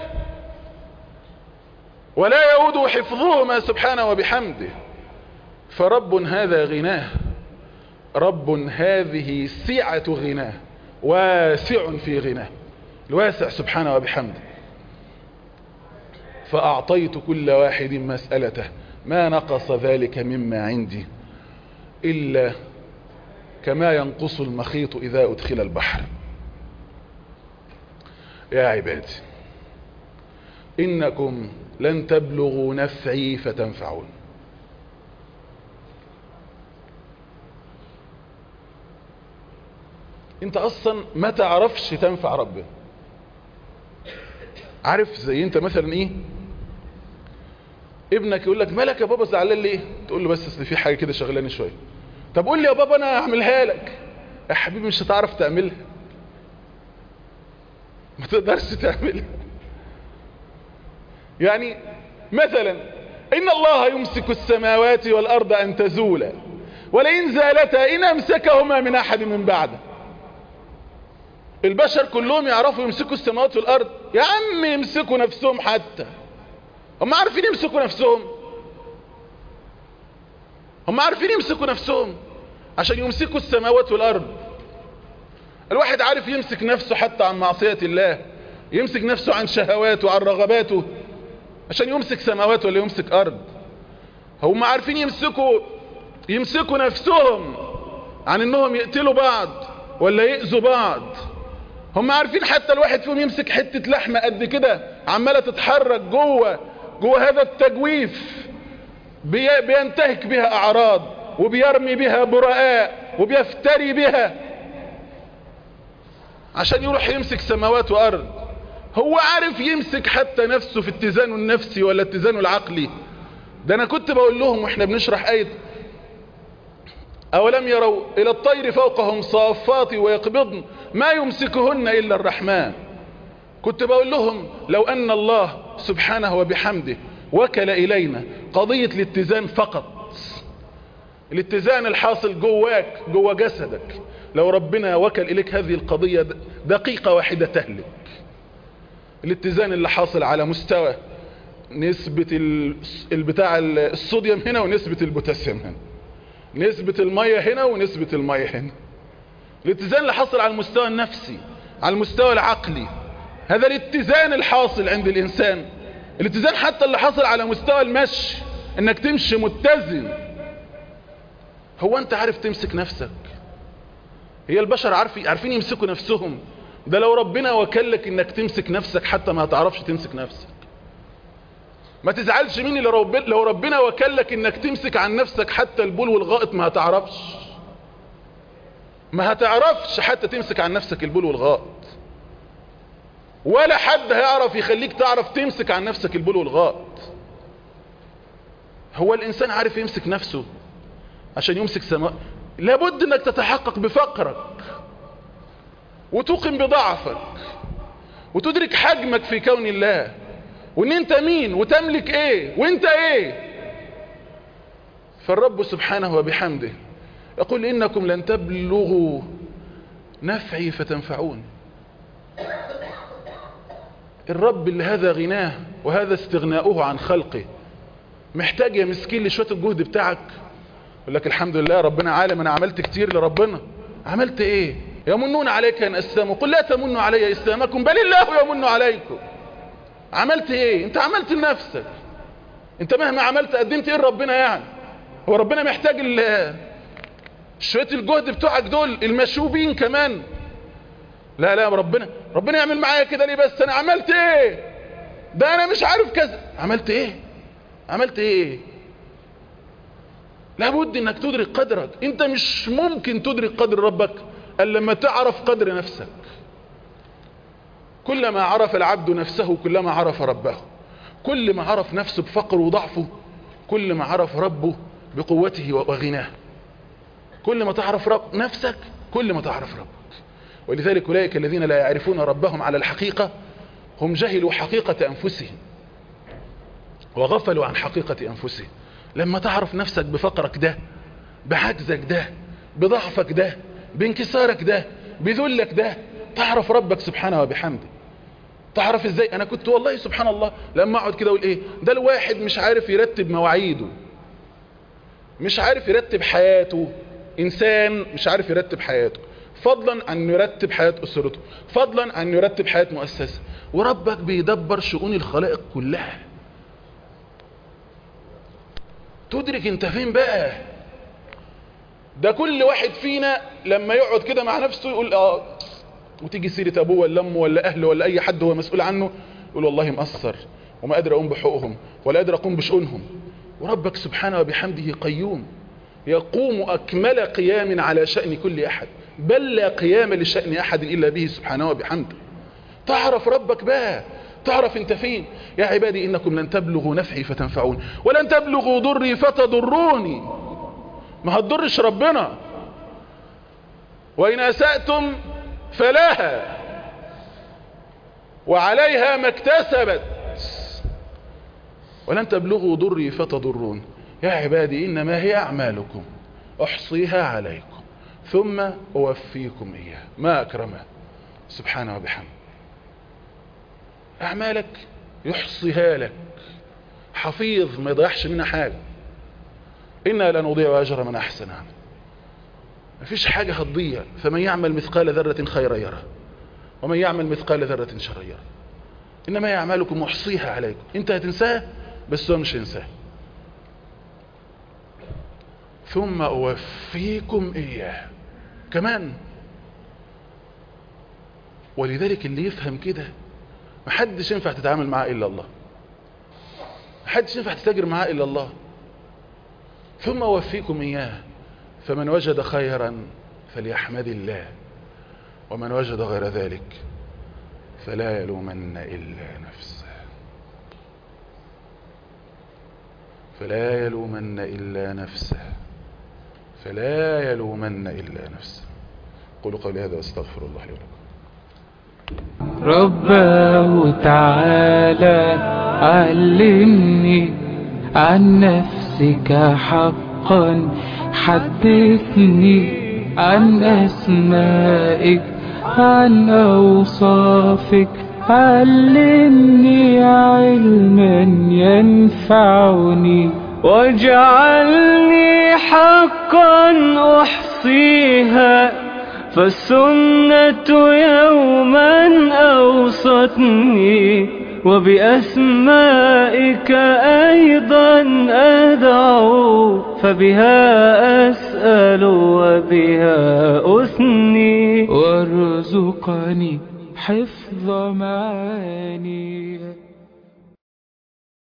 ولا يؤود حفظهما سبحانه وبحمده فرب هذا غناه رب هذه سعة غناه واسع في غناه الواسع سبحانه وبحمده فأعطيت كل واحد مسألته ما نقص ذلك مما عندي إلا كما ينقص المخيط إذا أدخل البحر يا عبادي إنكم لن تبلغوا نفعي فتنفعون انت اصلا ما تعرفش تنفع ربنا عارف زي انت مثلا ايه ابنك يقول لك مالك يا بابا زعلان ليه تقول له بس اصل في حاجه كده شغلاني شويه طب قول لي يا بابا انا هعملها لك يا حبيبي مش هتعرف تعملها ما تقدرش تعملها يعني مثلا ان الله يمسك السماوات والارض ان تزولا ولئن زالتا ان امسكهما من احد من بعده البشر كلهم يعرفوا يمسكوا السماوات والارض يا عم يمسكوا نفسهم حتى هم عارفين يمسكوا نفسهم هم عارفين يمسكوا نفسهم عشان يمسكوا السماوات والارض الواحد عارف يمسك نفسه حتى عن معصية الله يمسك نفسه عن شهواته وعن رغباته عشان يمسك سماوات ولا يمسك ارض هم عارفين يمسكوا يمسكوا نفسهم عن انهم يقتلوا بعض ولا يأذوا بعض هم عارفين حتى الواحد فيهم يمسك حتة لحمة قد كده عمالة تتحرك جوه جوه هذا التجويف بي بينتهك بها اعراض وبيرمي بها براء وبيفتري بها عشان يروح يمسك سماوات وارض هو عارف يمسك حتى نفسه في اتزانه النفسي ولا اتزانه العقلي ده انا كنت بقول لهم واحنا بنشرح ايه اولم يروا الى الطير فوقهم صافات ويقبضن ما يمسكهن الا الرحمن كنت بقول لهم لو ان الله سبحانه وبحمده وكل الينا قضية الاتزان فقط الاتزان الحاصل جواك جوا جسدك لو ربنا وكل اليك هذه القضية دقيقة واحدة تهلك الاتزان اللي حاصل على مستوى نسبة البتاع الصوديوم هنا ونسبة البوتاسيوم هنا نسبة المية هنا ونسبة المية هنا الاتزان اللي حصل على المستوى النفسي على المستوى العقلي هذا الاتزان الحاصل عند الانسان الاتزان حتى اللي حصل على مستوى المشي انك تمشي متزن هو انت عارف تمسك نفسك هي البشر عارف عارفين يمسكوا نفسهم ده لو ربنا وكلك انك تمسك نفسك حتى ما هتعرفش تمسك نفسك ما تزعلش مني لو ربنا, لو ربنا وكلك انك تمسك عن نفسك حتى البول والغائط ما هتعرفش ما هتعرفش حتى تمسك عن نفسك البول والغائط ولا حد هيعرف يخليك تعرف تمسك عن نفسك البول والغائط هو الانسان عارف يمسك نفسه عشان يمسك سماء لابد انك تتحقق بفقرك وتوقن بضعفك وتدرك حجمك في كون الله وان انت مين وتملك ايه وانت ايه فالرب سبحانه وبحمده يقول انكم لن تبلغوا نفعي فتنفعون الرب اللي هذا غناه وهذا استغناؤه عن خلقه محتاج يا مسكين لشويه الجهد بتاعك يقول لك الحمد لله ربنا عالم انا عملت كتير لربنا عملت ايه يمنون عليك ان اسلموا قل لا تمنوا علي اسلامكم بل الله يمن عليكم عملت ايه انت عملت لنفسك انت مهما عملت قدمت ايه لربنا يعني هو ربنا محتاج شويه الجهد بتوعك دول المشوبين كمان لا لا ربنا ربنا يعمل معايا كده ليه بس انا عملت ايه ده انا مش عارف كذا عملت ايه عملت ايه لابد انك تدرك قدرك انت مش ممكن تدرك قدر ربك الا لما تعرف قدر نفسك كلما عرف العبد نفسه كلما عرف ربه كل ما عرف نفسه بفقره وضعفه كل ما عرف ربه بقوته وغناه كل ما تعرف رب نفسك كل ما تعرف ربك ولذلك أولئك الذين لا يعرفون ربهم على الحقيقة هم جهلوا حقيقة أنفسهم وغفلوا عن حقيقة أنفسهم لما تعرف نفسك بفقرك ده بعجزك ده بضعفك ده بانكسارك ده بذلك ده تعرف ربك سبحانه وبحمده تعرف ازاي انا كنت والله سبحان الله لما اقعد كده اقول ايه ده الواحد مش عارف يرتب مواعيده مش عارف يرتب حياته انسان مش عارف يرتب حياته فضلا ان يرتب حياة اسرته فضلا ان يرتب حياة مؤسسة وربك بيدبر شؤون الخلائق كلها تدرك انت فين بقى ده كل واحد فينا لما يقعد كده مع نفسه يقول اه وتيجي سيرة ابوه ولا امه ولا اهله ولا اي حد هو مسؤول عنه يقول والله مقصر وما قادر اقوم بحقوقهم ولا قادر اقوم بشؤونهم وربك سبحانه وبحمده قيوم يقوم اكمل قيام على شأن كل احد بل لا قيام لشأن احد الا به سبحانه وبحمده تعرف ربك بقى تعرف انت فين يا عبادي انكم لن تبلغوا نفعي فتنفعون ولن تبلغوا ضري فتضروني ما هتضرش ربنا وإن أسأتم فلها وعليها ما اكتسبت ولن تبلغوا ضري فتضرون يا عبادي إنما هي أعمالكم أحصيها عليكم ثم أوفيكم إياه ما أكرمه سبحانه وبحمده أعمالك يحصيها لك حفيظ ما يضيعش منها حاجة إنا لا نضيع أجر من أحسن عمل مفيش حاجة هتضيع فمن يعمل مثقال ذرة خيرا يره ومن يعمل مثقال ذرة شرا يره إنما هي أعمالكم محصيها عليكم أنت هتنساها بس هو مش هينساها ثم أوفيكم إياه كمان ولذلك اللي يفهم كده محدش ينفع تتعامل معاه إلا الله محدش ينفع تتاجر معاه إلا الله ثم أوفيكم إياه فمن وجد خيرا فليحمد الله ومن وجد غير ذلك فلا يلومن إلا نفسه فلا يلومن إلا نفسه فلا يلومن إلا نفسه قولوا قولي هذا واستغفر الله لي ولكم رباه تعالى علمني عن نفسك حقا حدثني عن أسمائك عن أوصافك علمني علما ينفعني واجعلني حقا أحصيها فالسنة يوما أوصتني وبأسمائك أيضا أدعو فبها أسأل وبها أثني وارزقني حفظ معاني